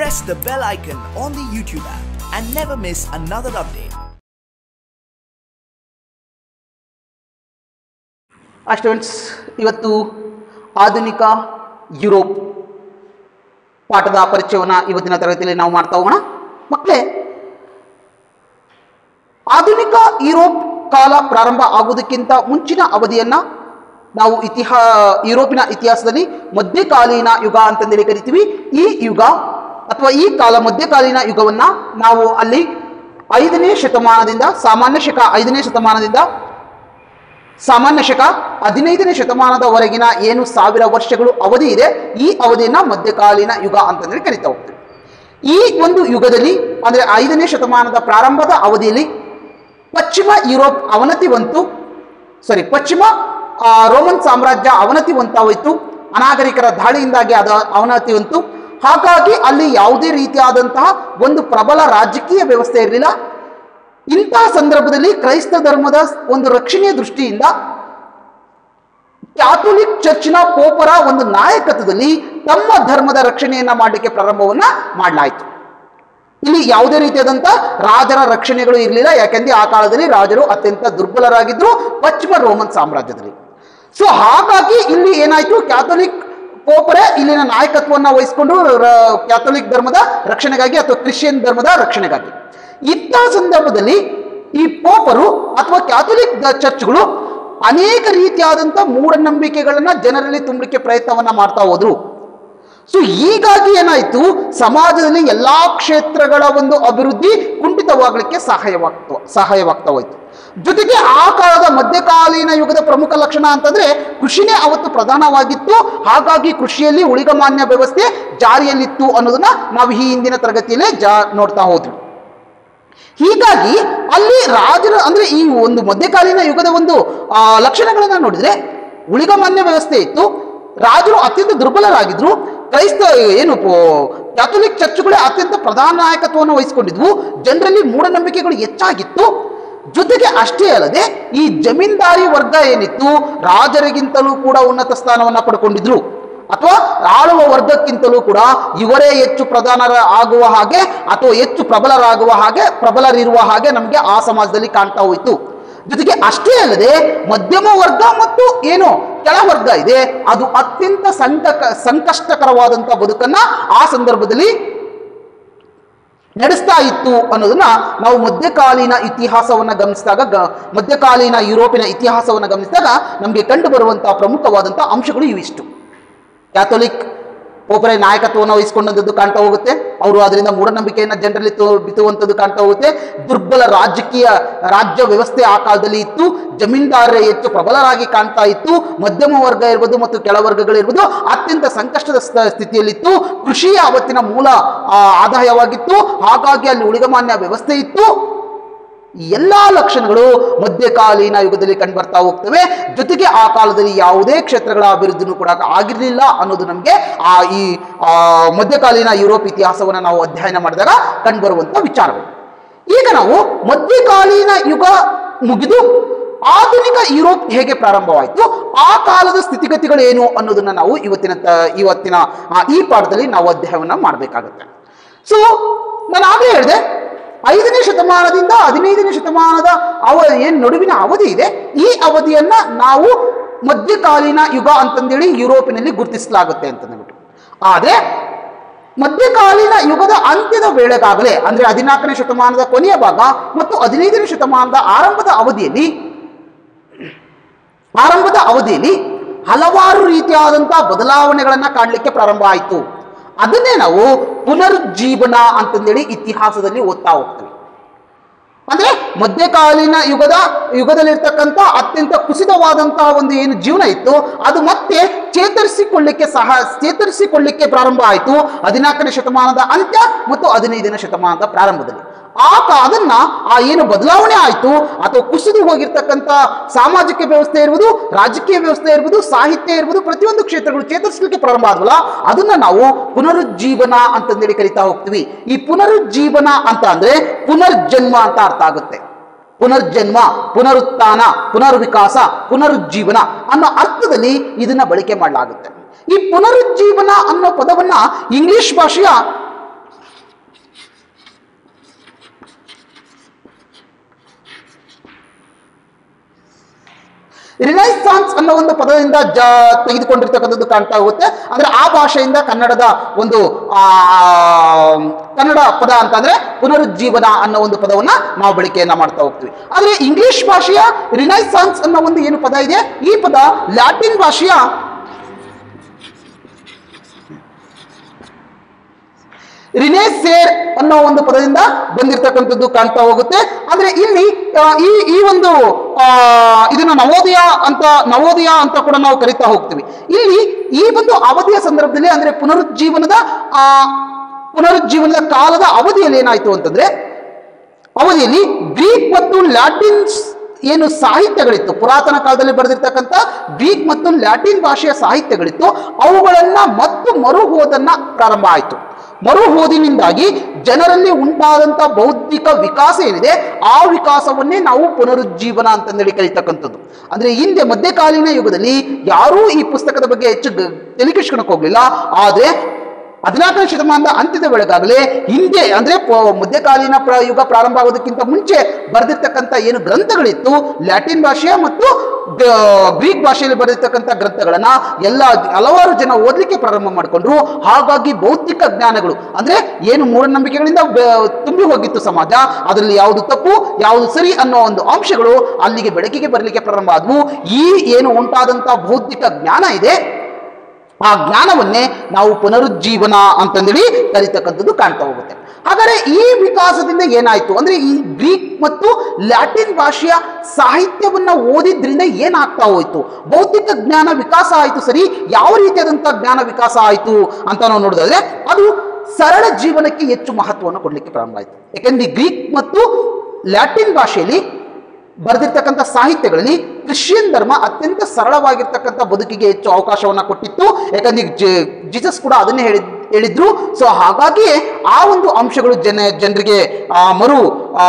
press the bell icon on the YouTube app and never miss another update. Students ಇವತ್ತು ಆಧುನಿಕ Europe ಪಾಠದ ಪರಿಚಯವನ್ನು ಇವತ್ತಿನ ತರಗತಿಯಲ್ಲಿ ನಾವು ಮಾಡ್ತಾ ಹೋಗೋಣ ಮಕ್ಕಳೇ ಆಧುನಿಕ ಯುರೋಪ್ ಕಾಲ ಪ್ರಾರಂಭ ಆಗುವುದಕ್ಕಿಂತ ಮುಂಚಿನ ಅವಧಿಯನ್ನ ನಾವು ಇತಿಹಾ ಯುರೋಪಿನ ಇತಿಹಾಸದಲ್ಲಿ ಮಧ್ಯಕಾಲೀನ ಯುಗ ಅಂತಂದೇಳಿ ಕರಿತೀವಿ ಈ ಯುಗ ಅಥವಾ ಈ ಕಾಲ ಮಧ್ಯಕಾಲೀನ ಯುಗವನ್ನ ನಾವು ಅಲ್ಲಿ ಐದನೇ ಶತಮಾನದಿಂದ ಸಾಮಾನ್ಯ ಶಕ ಐದನೇ ಶತಮಾನದಿಂದ ಸಾಮಾನ್ಯ ಶಕ ಹದಿನೈದನೇ ಶತಮಾನದವರೆಗಿನ ಏನು ಸಾವಿರ ವರ್ಷಗಳು ಅವಧಿ ಇದೆ ಈ ಅವಧಿಯನ್ನ ಮಧ್ಯಕಾಲೀನ ಯುಗ ಅಂತಂದ್ರೆ ಕರಿತಾ ಹೋಗ್ತೀವಿ ಈ ಒಂದು ಯುಗದಲ್ಲಿ ಅಂದ್ರೆ ಐದನೇ ಶತಮಾನದ ಪ್ರಾರಂಭದ ಅವಧಿಯಲ್ಲಿ ಪಶ್ಚಿಮ ಯುರೋಪ್ ಅವನತಿ ಬಂತು ಸಾರಿ ಪಶ್ಚಿಮ ಆ, ರೋಮನ್ ಸಾಮ್ರಾಜ್ಯ ಅವನತಿ ಹೊಂತಾಗೋಯ್ತು ಅನಾಗರಿಕರ ದಾಳಿಯಿಂದಾಗಿ ಅದ ಅವನತಿ ಹೊಂತು ಹಾಗಾಗಿ ಅಲ್ಲಿ ಯಾವುದೇ ರೀತಿಯಾದಂತಹ ಒಂದು ಪ್ರಬಲ ರಾಜಕೀಯ ವ್ಯವಸ್ಥೆ ಇರಲಿಲ್ಲ ಇಂತಹ ಸಂದರ್ಭದಲ್ಲಿ ಕ್ರೈಸ್ತ ಧರ್ಮದ ಒಂದು ರಕ್ಷಣೆಯ ದೃಷ್ಟಿಯಿಂದ ಕ್ಯಾಥೋಲಿಕ್ ಚರ್ಚಿನ ಪೋಪರ ಒಂದು ನಾಯಕತ್ವದಲ್ಲಿ ತಮ್ಮ ಧರ್ಮದ ರಕ್ಷಣೆಯನ್ನ ಮಾಡಲಿಕ್ಕೆ ಪ್ರಾರಂಭವನ್ನ ಮಾಡಲಾಯಿತು ಇಲ್ಲಿ ಯಾವುದೇ ರೀತಿಯಾದಂತ ರಾಜರ ರಕ್ಷಣೆಗಳು ಇರಲಿಲ್ಲ ಯಾಕೆಂದ್ರೆ ಆ ಕಾಲದಲ್ಲಿ ರಾಜರು ಅತ್ಯಂತ ದುರ್ಬಲರಾಗಿದ್ರು ಪಶ್ಚಿಮ ರೋಮನ್ ಸಾಮ್ರಾಜ್ಯದಲ್ಲಿ ಸೊ ಹಾಗಾಗಿ ಇಲ್ಲಿ ಏನಾಯ್ತು ಕ್ಯಾಥೋಲಿಕ್ ಪೋಪರೇ ಇಲ್ಲಿನ ನಾಯಕತ್ವವನ್ನು ವಹಿಸಿಕೊಂಡು ರ- ಕ್ಯಾಥೋಲಿಕ್ ಧರ್ಮದ ರಕ್ಷಣೆಗಾಗಿ ಅಥವಾ ಕ್ರಿಶ್ಚಿಯನ್ ಧರ್ಮದ ರಕ್ಷಣೆಗಾಗಿ ಇಂತಹ ಸಂದರ್ಭದಲ್ಲಿ ಈ ಪೋಪರು ಅಥವಾ ಕ್ಯಾಥೋಲಿಕ್ ದ- ಚರ್ಚ್ಗಳು ಅನೇಕ ರೀತಿಯಾದಂಥ ಮೂಢನಂಬಿಕೆಗಳನ್ನ ಜನರಲ್ಲಿ ತುಂಬಲಿಕ್ಕೆ ಪ್ರಯತ್ನವನ್ನ ಮಾಡ್ತಾ ಹೋದ್ರು ಸೊ ಹೀಗಾಗಿ ಏನಾಯ್ತು ಸಮಾಜದಲ್ಲಿ ಎಲ್ಲಾ ಕ್ಷೇತ್ರಗಳ ಒಂದು ಅಭಿವೃದ್ಧಿ ಕುಂಠಿತವಾಗಲಿಕ್ಕೆ ಸಹಾಯವಾಗ್ತ ಸಹಾಯವಾಗ್ತಾ ಹೋಯ್ತು ಜೊತೆಗೆ ಆ ಕಾಲದ ಮಧ್ಯಕಾಲೀನ ಯುಗದ ಪ್ರಮುಖ ಲಕ್ಷಣ ಅಂತಂದ್ರೆ ಕೃಷಿನೇ ಅವತ್ತು ಪ್ರಧಾನವಾಗಿತ್ತು ಹಾಗಾಗಿ ಕೃಷಿಯಲ್ಲಿ ಉಳಿಗಮಾನ್ಯ ವ್ಯವಸ್ಥೆ ಜಾರಿಯಲ್ಲಿತ್ತು ಅನ್ನೋದನ್ನ ನಾವು ಈ ಹಿಂದಿನ ತರಗತಿಯಲ್ಲೇ ಜಾ ನೋಡ್ತಾ ಹೋದ್ವಿ ಹೀಗಾಗಿ ಅಲ್ಲಿ ರಾಜರ ಅಂದ್ರೆ ಈ ಒಂದು ಮಧ್ಯಕಾಲೀನ ಯುಗದ ಒಂದು ಆ, ಲಕ್ಷಣಗಳನ್ನ ನೋಡಿದ್ರೆ ಉಳಿಗಮಾನ್ಯ ವ್ಯವಸ್ಥೆ ಇತ್ತು ರಾಜರು ಅತ್ಯಂತ ದುರ್ಬಲರಾಗಿದ್ರು ಕ್ರೈಸ್ತ ಏನು ಪೋ- ಕ್ಯಾಥೋಲಿಕ್ ಚರ್ಚ್ಗಳೇ ಅತ್ಯಂತ ಪ್ರಧಾನ ನಾಯಕತ್ವವನ್ನು ವಹಿಸಿಕೊಂಡಿದ್ವು ಜನರಲ್ಲಿ ಮೂಢನಂಬಿಕೆಗಳು ಹೆಚ್ಚಾಗಿತ್ತು ಜೊತೆಗೆ ಅಷ್ಟೇ ಅಲ್ಲದೆ ಈ ಜಮೀನ್ದಾರಿ ವರ್ಗ ಏನಿತ್ತು ರಾಜರಿಗಿಂತಲೂ ಕೂಡ ಉನ್ನತ ಸ್ಥಾನವನ್ನ ಪಡ್ಕೊಂಡಿದ್ರು ಅಥವಾ ಆಳುವ ವರ್ಗಕ್ಕಿಂತಲೂ ಕೂಡ ಇವರೇ ಹೆಚ್ಚು ಪ್ರಧಾನರ ಆಗುವ ಹಾಗೆ ಅಥವಾ ಹೆಚ್ಚು ಪ್ರಬಲರಾಗುವ ಹಾಗೆ ಪ್ರಬಲರಿರುವ ಹಾಗೆ ನಮಗೆ ಆ ಸಮಾಜದಲ್ಲಿ ಕಾಣ್ತಾ ಹೋಯ್ತು ಜೊತೆಗೆ ಅಷ್ಟೇ ಅಲ್ಲದೆ ಮಧ್ಯಮ ವರ್ಗ ಮತ್ತು ಏನು ಕೆಳವರ್ಗ ಇದೆ ಅದು ಅತ್ಯಂತ ಸಂಕಟ ಸಂಕಷ್ಟಕರವಾದಂಥ ಬದುಕನ್ನ ಆ ಸಂದರ್ಭದಲ್ಲಿ ನಡೆಸ್ತಾ ಇತ್ತು ಅನ್ನೋದನ್ನ ನಾವು ಮಧ್ಯಕಾಲೀನ ಇತಿಹಾಸವನ್ನ ಗಮನಿಸಿದಾಗ ಗ- ಮಧ್ಯಕಾಲೀನ ಯುರೋಪಿನ ಇತಿಹಾಸವನ್ನ ಗಮನಿಸಿದಾಗ ನಮಗೆ ಕಂಡು ಬರುವಂತಹ ಪ್ರಮುಖವಾದಂತಹ ಅಂಶಗಳು ಇವಿಷ್ಟು ಕ್ಯಾಥೋಲಿಕ್ ಒಬ್ಬರೇ ನಾಯಕತ್ವವನ್ನು ವಹಿಸಿಕೊಂಡಂಥದ್ದು ಕಾಣ್ತಾ ಹೋಗುತ್ತೆ ಅವರು ಅದರಿಂದ ಮೂಢನಂಬಿಕೆಯನ್ನು ಜನರಲ್ಲಿ ತೋ ಬಿತ್ತುವಂಥದ್ದು ಕಾಣ್ತಾ ಹೋಗುತ್ತೆ ದುರ್ಬಲ ರಾಜಕೀಯ ರಾಜ್ಯ ವ್ಯವಸ್ಥೆ ಆ ಕಾಲದಲ್ಲಿ ಇತ್ತು ಜಮೀನ್ದಾರರೇ ಹೆಚ್ಚು ಪ್ರಬಲರಾಗಿ ಕಾಣ್ತಾ ಇತ್ತು ಮಧ್ಯಮ ವರ್ಗ ಇರ್ಬೋದು ಮತ್ತು ಕೆಳವರ್ಗಗಳಿರ್ಬೋದು ಅತ್ಯಂತ ಸಂಕಷ್ಟದ ಸ್ಥ- ಸ್ಥಿತಿಯಲ್ಲಿತ್ತು ಕೃಷಿಯೇ ಅವತ್ತಿನ ಮೂಲ ಆ, ಆದಾಯವಾಗಿತ್ತು ಹಾಗಾಗಿ ಅಲ್ಲಿ ಉಳಿಗಮಾನ್ಯ ವ್ಯವಸ್ಥೆ ಇತ್ತು ಈ ಎಲ್ಲಾ ಲಕ್ಷಣಗಳು ಮಧ್ಯಕಾಲೀನ ಯುಗದಲ್ಲಿ ಕಂಡುಬರ್ತಾ ಹೋಗ್ತವೆ ಜೊತೆಗೆ ಆ ಕಾಲದಲ್ಲಿ ಯಾವುದೇ ಕ್ಷೇತ್ರಗಳ ಅಭಿವೃದ್ಧಿನೂ ಕೂಡ ಆಗಿರಲಿಲ್ಲ ಅನ್ನೋದು ನಮಗೆ ಆ ಈ ಆ, ಮಧ್ಯಕಾಲೀನ ಯುರೋಪ್ ಇತಿಹಾಸವನ್ನು ನಾವು ಅಧ್ಯಯನ ಮಾಡಿದಾಗ ಕಂಡುಬರುವಂತ ವಿಚಾರಗಳು ಈಗ ನಾವು ಮಧ್ಯಕಾಲೀನ ಯುಗ ಮುಗಿದು ಆಧುನಿಕ ಯುರೋಪ್ ಹೇಗೆ ಪ್ರಾರಂಭವಾಯಿತು ಆ ಕಾಲದ ಸ್ಥಿತಿಗತಿಗಳು ಏನು ಅನ್ನೋದನ್ನ ನಾವು ಇವತ್ತಿನ ತ- ಇವತ್ತಿನ ಆ, ಈ ಪಾಠದಲ್ಲಿ ನಾವು ಅಧ್ಯಯನ ಮಾಡಬೇಕಾಗುತ್ತೆ ಸೊ ನಾನು ಆಗಲೇ ಹೇಳಿದೆ ಐದನೇ ಶತಮಾನದಿಂದ ಹದಿನೈದನೇ ಶತಮಾನದ ಅವ ಏನು ನಡುವಿನ ಅವಧಿ ಇದೆ ಈ ಅವಧಿಯನ್ನ ನಾವು ಮಧ್ಯಕಾಲೀನ ಯುಗ ಅಂತಂದೇಳಿ ಯುರೋಪಿನಲ್ಲಿ ಗುರುತಿಸಲಾಗುತ್ತೆ ಅಂತಂದ್ಬಿಟ್ಟು ಆದರೆ ಮಧ್ಯಕಾಲೀನ ಯುಗದ ಅಂತ್ಯದ ವೇಳೆಗಾಗಲೇ ಅಂದ್ರೆ ಹದಿನಾಲ್ಕನೇ ಶತಮಾನದ ಕೊನೆಯ ಭಾಗ ಮತ್ತು ಹದಿನೈದನೇ ಶತಮಾನದ ಆರಂಭದ ಅವಧಿಯಲ್ಲಿ ಆರಂಭದ ಅವಧಿಯಲ್ಲಿ ಹಲವಾರು ರೀತಿಯಾದಂತಹ ಬದಲಾವಣೆಗಳನ್ನ ಕಾಣಲಿಕ್ಕೆ ಪ್ರಾರಂಭ ಆಯಿತು ಅದನ್ನೇ ನಾವು ಪುನರುಜ್ಜೀವನ ಅಂತಂದೇಳಿ ಇತಿಹಾಸದಲ್ಲಿ ಓದ್ತಾ ಹೋಗ್ತೀವಿ ಅಂದ್ರೆ ಮಧ್ಯಕಾಲೀನ ಯುಗದ ಯುಗದಲ್ಲಿರ್ತಕ್ಕಂಥ ಅತ್ಯಂತ ಕುಸಿತವಾದಂತಹ ಒಂದು ಏನು ಜೀವನ ಇತ್ತು ಅದು ಮತ್ತೆ ಚೇತರಿಸಿಕೊಳ್ಳಿಕ್ಕೆ ಸಹ ಚೇತರಿಸಿಕೊಳ್ಳಿಕ್ಕೆ ಪ್ರಾರಂಭ ಆಯಿತು ಹದಿನಾಲ್ಕನೇ ಶತಮಾನದ ಅಂತ್ಯ ಮತ್ತು ಹದಿನೈದನೇ ಶತಮಾನದ ಪ್ರಾರಂಭದಲ್ಲಿ ಆ ಕ- ಅದನ್ನ ಆ ಏನು ಬದಲಾವಣೆ ಆಯಿತು ಅಥವಾ ಕುಸಿದು ಹೋಗಿರ್ತಕ್ಕಂಥ ಸಾಮಾಜಿಕ ವ್ಯವಸ್ಥೆ ಇರ್ಬೋದು ರಾಜಕೀಯ ವ್ಯವಸ್ಥೆ ಇರ್ಬೋದು ಸಾಹಿತ್ಯ ಇರ್ಬೋದು ಪ್ರತಿಯೊಂದು ಕ್ಷೇತ್ರಗಳು ಚೇತರಿಸಲಿಕ್ಕೆ ಪ್ರಾರಂಭ ಆದ್ವಲ್ಲ ಅದನ್ನ ನಾವು ಪುನರುಜ್ಜೀವನ ಅಂತಂದೇಳಿ ಕರಿತಾ ಹೋಗ್ತೀವಿ ಈ ಪುನರುಜ್ಜೀವನ ಅಂತ ಅಂದ್ರೆ ಪುನರ್ಜನ್ಮ ಅಂತ ಅರ್ಥ ಆಗುತ್ತೆ ಪುನರ್ಜನ್ಮ ಪುನರುತ್ಥಾನ ಪುನರ್ವಿಕಾಸ ಪುನರುಜ್ಜೀವನ ಅನ್ನೋ ಅರ್ಥದಲ್ಲಿ ಇದನ್ನ ಬಳಕೆ ಮಾಡಲಾಗುತ್ತೆ ಈ ಪುನರುಜ್ಜೀವನ ಅನ್ನೋ ಪದವನ್ನ ಇಂಗ್ಲಿಷ್ ಭಾಷೆಯ ರಿನೈಸಾನ್ಸ್ ಅನ್ನೋ ಒಂದು ಪದದಿಂದ ಜ ತೆಗೆದುಕೊಂಡಿರ್ತಕ್ಕಂಥದ್ದು ಕಾಣ್ತಾ ಹೋಗುತ್ತೆ ಅಂದ್ರೆ ಆ ಭಾಷೆಯಿಂದ ಕನ್ನಡದ ಒಂದು ಆ, ಕನ್ನಡ ಪದ ಅಂತಂದ್ರೆ ಪುನರುಜ್ಜೀವನ ಅನ್ನೋ ಒಂದು ಪದವನ್ನ ನಾವು ಬಳಕೆಯನ್ನ ಮಾಡ್ತಾ ಹೋಗ್ತೀವಿ ಆದ್ರೆ ಇಂಗ್ಲಿಷ್ ಭಾಷೆಯ ರಿನೈಸಾನ್ಸ್ ಅನ್ನೋ ಒಂದು ಏನು ಪದ ಇದೆ ಈ ಪದ ಲ್ಯಾಟಿನ್ ಭಾಷೆಯ ರಿನೇಸೇರ್ ಅನ್ನೋ ಒಂದು ಪದದಿಂದ ಬಂದಿರತಕ್ಕಂಥದ್ದು ಕಾಣ್ತಾ ಹೋಗುತ್ತೆ ಅಂದ್ರೆ ಇಲ್ಲಿ ಆ, ಈ ಈ ಒಂದು ಆ, ಇದನ್ನ ನವೋದಯ ಅಂತ ನವೋದಯ ಅಂತ ಕೂಡ ನಾವು ಕರಿತಾ ಹೋಗ್ತೀವಿ ಇಲ್ಲಿ ಈ ಒಂದು ಅವಧಿಯ ಸಂದರ್ಭದಲ್ಲಿ ಅಂದ್ರೆ ಪುನರುಜ್ಜೀವನದ ಆ ಪುನರುಜ್ಜೀವನದ ಕಾಲದ ಅವಧಿಯಲ್ಲಿ ಏನಾಯ್ತು ಅಂತಂದ್ರೆ ಅವಧಿಯಲ್ಲಿ ಗ್ರೀಕ್ ಮತ್ತು ಲ್ಯಾಟಿನ್ಸ್ ಏನು ಸಾಹಿತ್ಯಗಳಿತ್ತು ಪುರಾತನ ಕಾಲದಲ್ಲಿ ಬರೆದಿರ್ತಕ್ಕಂಥ ಗ್ರೀಕ್ ಮತ್ತು ಲ್ಯಾಟಿನ್ ಭಾಷೆಯ ಸಾಹಿತ್ಯಗಳಿತ್ತು ಅವುಗಳನ್ನ ಮತ್ತು ಮರುಹೋದನ್ನ ಪ್ರಾರಂಭ ಆಯಿತು ಮರುಹೋದಿನಿಂದಾಗಿ ಜನರಲ್ಲಿ ಉಂಟಾದಂಥ ಬೌದ್ಧಿಕ ವಿಕಾಸ ಏನಿದೆ ಆ ವಿಕಾಸವನ್ನೇ ನಾವು ಪುನರುಜ್ಜೀವನ ಅಂತಂದೇಳಿ ಕರೀತಕ್ಕಂಥದ್ದು ಅಂದ್ರೆ ಹಿಂದೆ ಮಧ್ಯಕಾಲೀನ ಯುಗದಲ್ಲಿ ಯಾರೂ ಈ ಪುಸ್ತಕದ ಬಗ್ಗೆ ಹೆಚ್ಚು ಗ- ತಲೆ ಕೆಡಿಸ್ಕೊಳಕ್ ಹೋಗ್ಲಿಲ್ಲ ಆದ್ರೆ ಹದಿನಾಲ್ಕನೇ ಶತಮಾನದ ಅಂತ್ಯದ ವೇಳೆಗಾಗಲೇ ಹಿಂದೆ ಅಂದ್ರೆ ಪ- ಮಧ್ಯಕಾಲೀನ ಪ್ರ ಯುಗ ಪ್ರಾರಂಭ ಆಗೋದಕ್ಕಿಂತ ಮುಂಚೆ ಬರೆದಿರ್ತಕ್ಕಂಥ ಏನು ಗ್ರಂಥಗಳಿತ್ತು ಲ್ಯಾಟಿನ್ ಭಾಷೆಯ ಮತ್ತು ಗ- ಗ್ರೀಕ್ ಭಾಷೆಯಲ್ಲಿ ಬರೆದಿರ್ತಕ್ಕಂಥ ಗ್ರಂಥಗಳನ್ನ ಎಲ್ಲ ಹಲವಾರು ಜನ ಓದಲಿಕ್ಕೆ ಪ್ರಾರಂಭ ಮಾಡಿಕೊಂಡ್ರು ಹಾಗಾಗಿ ಬೌದ್ಧಿಕ ಜ್ಞಾನಗಳು ಅಂದ್ರೆ ಏನು ಮೂಢನಂಬಿಕೆಗಳಿಂದ ಬ- ತುಂಬಿ ಹೋಗಿತ್ತು ಸಮಾಜ ಅದರಲ್ಲಿ ಯಾವುದು ತಪ್ಪು ಯಾವುದು ಸರಿ ಅನ್ನೋ ಒಂದು ಅಂಶಗಳು ಅಲ್ಲಿಗೆ ಬೆಳಕಿಗೆ ಬರಲಿಕ್ಕೆ ಪ್ರಾರಂಭ ಆದವು ಈ ಏನು ಉಂಟಾದಂಥ ಬೌದ್ಧಿಕ ಜ್ಞಾನ ಇದೆ ಆ ಜ್ಞಾನವನ್ನೇ ನಾವು ಪುನರುಜ್ಜೀವನ ಅಂತಂದೇಳಿ ಕರಿತಕ್ಕಂಥದ್ದು ಕಾಣ್ತಾ ಹೋಗುತ್ತೆ ಹಾಗಾದ್ರೆ ಈ ವಿಕಾಸದಿಂದ ಏನಾಯ್ತು ಅಂದ್ರೆ ಈ ಗ್ರೀಕ್ ಮತ್ತು ಲ್ಯಾಟಿನ್ ಭಾಷೆಯ ಸಾಹಿತ್ಯವನ್ನ ಓದಿದ್ರಿಂದ ಏನಾಗ್ತಾ ಹೋಯ್ತು ಬೌದ್ಧಿಕ ಜ್ಞಾನ ವಿಕಾಸ ಆಯ್ತು ಸರಿ ಯಾವ ರೀತಿಯಾದಂಥ ಜ್ಞಾನ ವಿಕಾಸ ಆಯ್ತು ಅಂತ ನಾವು ನೋಡೋದಾದ್ರೆ ಅದು ಸರಳ ಜೀವನಕ್ಕೆ ಹೆಚ್ಚು ಮಹತ್ವವನ್ನು ಕೊಡಲಿಕ್ಕೆ ಪ್ರಾರಂಭ ಆಯಿತು ಯಾಕಂದ್ರೆ ಈ ಗ್ರೀಕ್ ಮತ್ತು ಲ್ಯಾಟಿನ್ ಭಾಷೆಯಲ್ಲಿ ಬರೆದಿರ್ತಕ್ಕಂಥ ಸಾಹಿತ್ಯಗಳಲ್ಲಿ ಕ್ರಿಶ್ಚಿಯನ್ ಧರ್ಮ ಅತ್ಯಂತ ಸರಳವಾಗಿರ್ತಕ್ಕಂಥ ಬದುಕಿಗೆ ಹೆಚ್ಚು ಅವಕಾಶವನ್ನ ಕೊಟ್ಟಿತ್ತು ಯಾಕಂದ್ರೆ ಜ- ಜೀಸಸ್ ಕೂಡ ಅದನ್ನೇ ಹೇಳಿ ಹೇಳಿದ್ರು ಸೊ ಹಾಗಾಗಿಯೇ ಆ ಒಂದು ಅಂಶಗಳು ಜನ ಜನರಿಗೆ ಆ, ಮರು ಆ,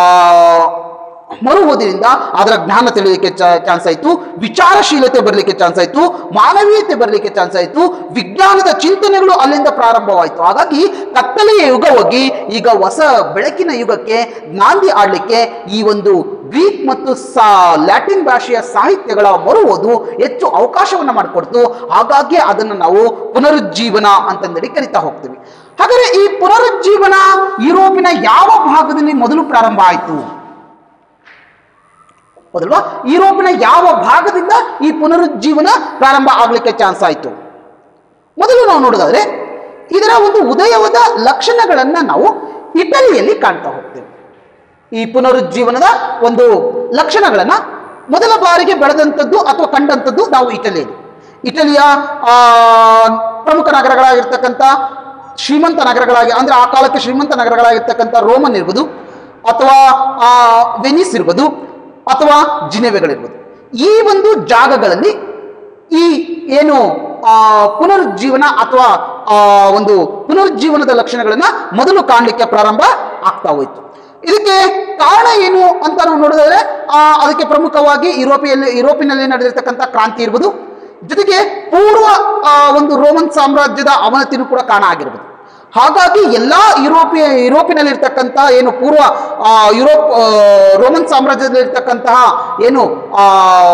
ಮರು ಓದಿನಿಂದ ಅದರ ಜ್ಞಾನ ತಿಳಿಯಲಿಕ್ಕೆ ಚಾನ್ಸ್ ಆಯಿತು ವಿಚಾರಶೀಲತೆ ಬರಲಿಕ್ಕೆ ಚಾನ್ಸ್ ಆಯಿತು ಮಾನವೀಯತೆ ಬರಲಿಕ್ಕೆ ಚಾನ್ಸ್ ಆಯಿತು ವಿಜ್ಞಾನದ ಚಿಂತನೆಗಳು ಅಲ್ಲಿಂದ ಪ್ರಾರಂಭವಾಯಿತು ಹಾಗಾಗಿ ಕತ್ತಲೆಯ ಯುಗ ಹೋಗಿ ಈಗ ಹೊಸ ಬೆಳಕಿನ ಯುಗಕ್ಕೆ ನಾಂದಿ ಆಡಲಿಕ್ಕೆ ಈ ಒಂದು ಗ್ರೀಕ್ ಮತ್ತು ಸಾ ಲ್ಯಾಟಿನ್ ಭಾಷೆಯ ಸಾಹಿತ್ಯಗಳ ಮರು ಓದು ಹೆಚ್ಚು ಅವಕಾಶವನ್ನು ಮಾಡಿಕೊಡ್ತು ಹಾಗಾಗಿ ಅದನ್ನು ನಾವು ಪುನರುಜ್ಜೀವನ ಅಂತಂದೇಳಿ ಕರಿತಾ ಹೋಗ್ತೀವಿ ಹಾಗಾದ್ರೆ ಈ ಪುನರುಜ್ಜೀವನ ಯುರೋಪಿನ ಯಾವ ಭಾಗದಲ್ಲಿ ಮೊದಲು ಪ್ರಾರಂಭ ಆಯಿತು ಹೌದಲ್ವಾ ಯುರೋಪಿನ ಯಾವ ಭಾಗದಿಂದ ಈ ಪುನರುಜ್ಜೀವನ ಪ್ರಾರಂಭ ಆಗ್ಲಿಕ್ಕೆ ಚಾನ್ಸ್ ಆಯಿತು ಮೊದಲು ನಾವು ನೋಡೋದಾದ್ರೆ ಇದರ ಒಂದು ಉದಯವಾದ ಲಕ್ಷಣಗಳನ್ನ ನಾವು ಇಟಲಿಯಲ್ಲಿ ಕಾಣ್ತಾ ಹೋಗ್ತೇವೆ ಈ ಪುನರುಜ್ಜೀವನದ ಒಂದು ಲಕ್ಷಣಗಳನ್ನ ಮೊದಲ ಬಾರಿಗೆ ಬೆಳೆದಂಥದ್ದು ಅಥವಾ ಕಂಡಂಥದ್ದು ನಾವು ಇಟಲಿಯಲ್ಲಿ ಇಟಲಿಯ ಆ, ಪ್ರಮುಖ ನಗರಗಳಾಗಿರ್ತಕ್ಕಂಥ ಶ್ರೀಮಂತ ನಗರಗಳಾಗಿ ಅಂದ್ರೆ ಆ ಕಾಲಕ್ಕೆ ಶ್ರೀಮಂತ ನಗರಗಳಾಗಿರ್ತಕ್ಕಂಥ ರೋಮನ್ ಇರ್ಬೋದು ಅಥವಾ ಆ, ವೆನಿಸ್ ಇರ್ಬೋದು ಅಥವಾ ಜಿನೆವೆಗಳಿರ್ಬೋದು ಈ ಒಂದು ಜಾಗಗಳಲ್ಲಿ ಈ ಏನು ಆ, ಪುನರುಜ್ಜೀವನ ಅಥವಾ ಆ, ಒಂದು ಪುನರುಜ್ಜೀವನದ ಲಕ್ಷಣಗಳನ್ನ ಮೊದಲು ಕಾಣಲಿಕ್ಕೆ ಪ್ರಾರಂಭ ಆಗ್ತಾ ಹೋಯ್ತು ಇದಕ್ಕೆ ಕಾರಣ ಏನು ಅಂತ ನಾವು ನೋಡಿದ್ರೆ ಆ, ಅದಕ್ಕೆ ಪ್ರಮುಖವಾಗಿ ಯುರೋಪಿಯಲ್ಲಿ ಯುರೋಪಿನಲ್ಲಿ ನಡೆದಿರ್ತಕ್ಕಂಥ ಕ್ರಾಂತಿ ಇರ್ಬೋದು ಜೊತೆಗೆ ಪೂರ್ವ ಆ, ಒಂದು ರೋಮನ್ ಸಾಮ್ರಾಜ್ಯದ ಅವನತಿನೂ ಕೂಡ ಕಾರಣ ಆಗಿರ್ಬೋದು ಹಾಗಾಗಿ ಎಲ್ಲಾ ಯುರೋಪಿಯ ಯುರೋಪಿನಲ್ಲಿರ್ತಕ್ಕಂಥ ಏನು ಪೂರ್ವ ಆ, ಯುರೋಪ್ ಆ, ರೋಮನ್ ಸಾಮ್ರಾಜ್ಯದಲ್ಲಿರ್ತಕ್ಕಂತಹ ಏನು ಆ,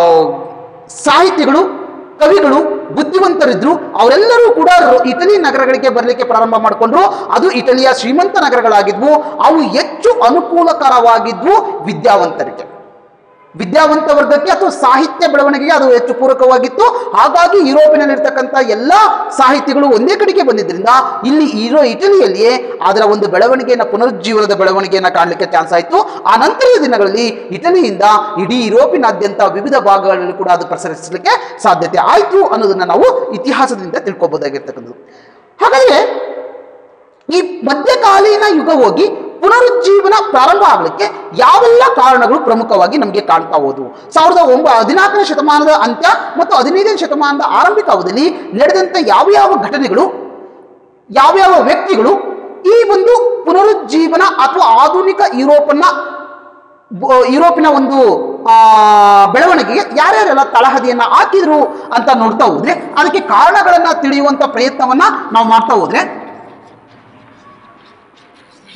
ಸಾಹಿತಿಗಳು ಕವಿಗಳು ಬುದ್ಧಿವಂತರಿದ್ರು ಅವರೆಲ್ಲರೂ ಕೂಡ ರೋ- ಇಟಲಿ ನಗರಗಳಿಗೆ ಬರಲಿಕ್ಕೆ ಪ್ರಾರಂಭ ಮಾಡಿಕೊಂಡ್ರು ಅದು ಇಟಲಿಯ ಶ್ರೀಮಂತ ನಗರಗಳಾಗಿದ್ವು ಅವು ಹೆಚ್ಚು ಅನುಕೂಲಕರವಾಗಿದ್ವು ವಿದ್ಯಾವಂತರಿಗೆ ವಿದ್ಯಾವಂತ ವರ್ಗಕ್ಕೆ ಅಥವಾ ಸಾಹಿತ್ಯ ಬೆಳವಣಿಗೆಗೆ ಅದು ಹೆಚ್ಚು ಪೂರಕವಾಗಿತ್ತು ಹಾಗಾಗಿ ಯುರೋಪಿನಲ್ಲಿರ್ತಕ್ಕಂಥ ಎಲ್ಲ ಸಾಹಿತಿಗಳು ಒಂದೇ ಕಡೆಗೆ ಬಂದಿದ್ದರಿಂದ ಇಲ್ಲಿ ಇರೋ ಇಟಲಿಯಲ್ಲಿಯೇ ಅದರ ಒಂದು ಬೆಳವಣಿಗೆಯನ್ನು ಪುನರುಜ್ಜೀವನದ ಬೆಳವಣಿಗೆಯನ್ನು ಕಾಣಲಿಕ್ಕೆ ಚಾನ್ಸ್ ಆಯಿತು ಆ ನಂತರದ ದಿನಗಳಲ್ಲಿ ಇಟಲಿಯಿಂದ ಇಡೀ ಯುರೋಪಿನಾದ್ಯಂತ ವಿವಿಧ ಭಾಗಗಳಲ್ಲಿ ಕೂಡ ಅದು ಪ್ರಸರಿಸಲಿಕ್ಕೆ ಸಾಧ್ಯತೆ ಆಯಿತು ಅನ್ನೋದನ್ನ ನಾವು ಇತಿಹಾಸದಿಂದ ತಿಳ್ಕೊಬೋದಾಗಿರ್ತಕ್ಕಂಥದ್ದು ಹಾಗಾದ್ರೆ ಈ ಮಧ್ಯಕಾಲೀನ ಯುಗ ಹೋಗಿ ಪುನರುಜ್ಜೀವನ ಪ್ರಾರಂಭ ಆಗಲಿಕ್ಕೆ ಯಾವೆಲ್ಲ ಕಾರಣಗಳು ಪ್ರಮುಖವಾಗಿ ನಮಗೆ ಕಾಣ್ತಾ ಹೋದವು ಸಾವಿರದ ಒಂಬ ಹದಿನಾಲ್ಕನೇ ಶತಮಾನದ ಅಂತ್ಯ ಮತ್ತು ಹದಿನೈದನೇ ಶತಮಾನದ ಆರಂಭಿಕ ಅವಧಿಯಲ್ಲಿ ನಡೆದಂಥ ಯಾವ ಯಾವ ಘಟನೆಗಳು ಯಾವ್ಯಾವ ವ್ಯಕ್ತಿಗಳು ಈ ಒಂದು ಪುನರುಜ್ಜೀವನ ಅಥವಾ ಆಧುನಿಕ ಯುರೋಪನ್ನ ಬ- ಯುರೋಪಿನ ಒಂದು ಆ, ಬೆಳವಣಿಗೆಗೆ ಯಾರ್ಯಾರೆಲ್ಲ ತಳಹದಿಯನ್ನ ಹಾಕಿದ್ರು ಅಂತ ನೋಡ್ತಾ ಹೋದ್ರೆ ಅದಕ್ಕೆ ಕಾರಣಗಳನ್ನ ತಿಳಿಯುವಂತ ಪ್ರಯತ್ನವನ್ನ ನಾವು ಮಾಡ್ತಾ ಹೋದ್ರೆ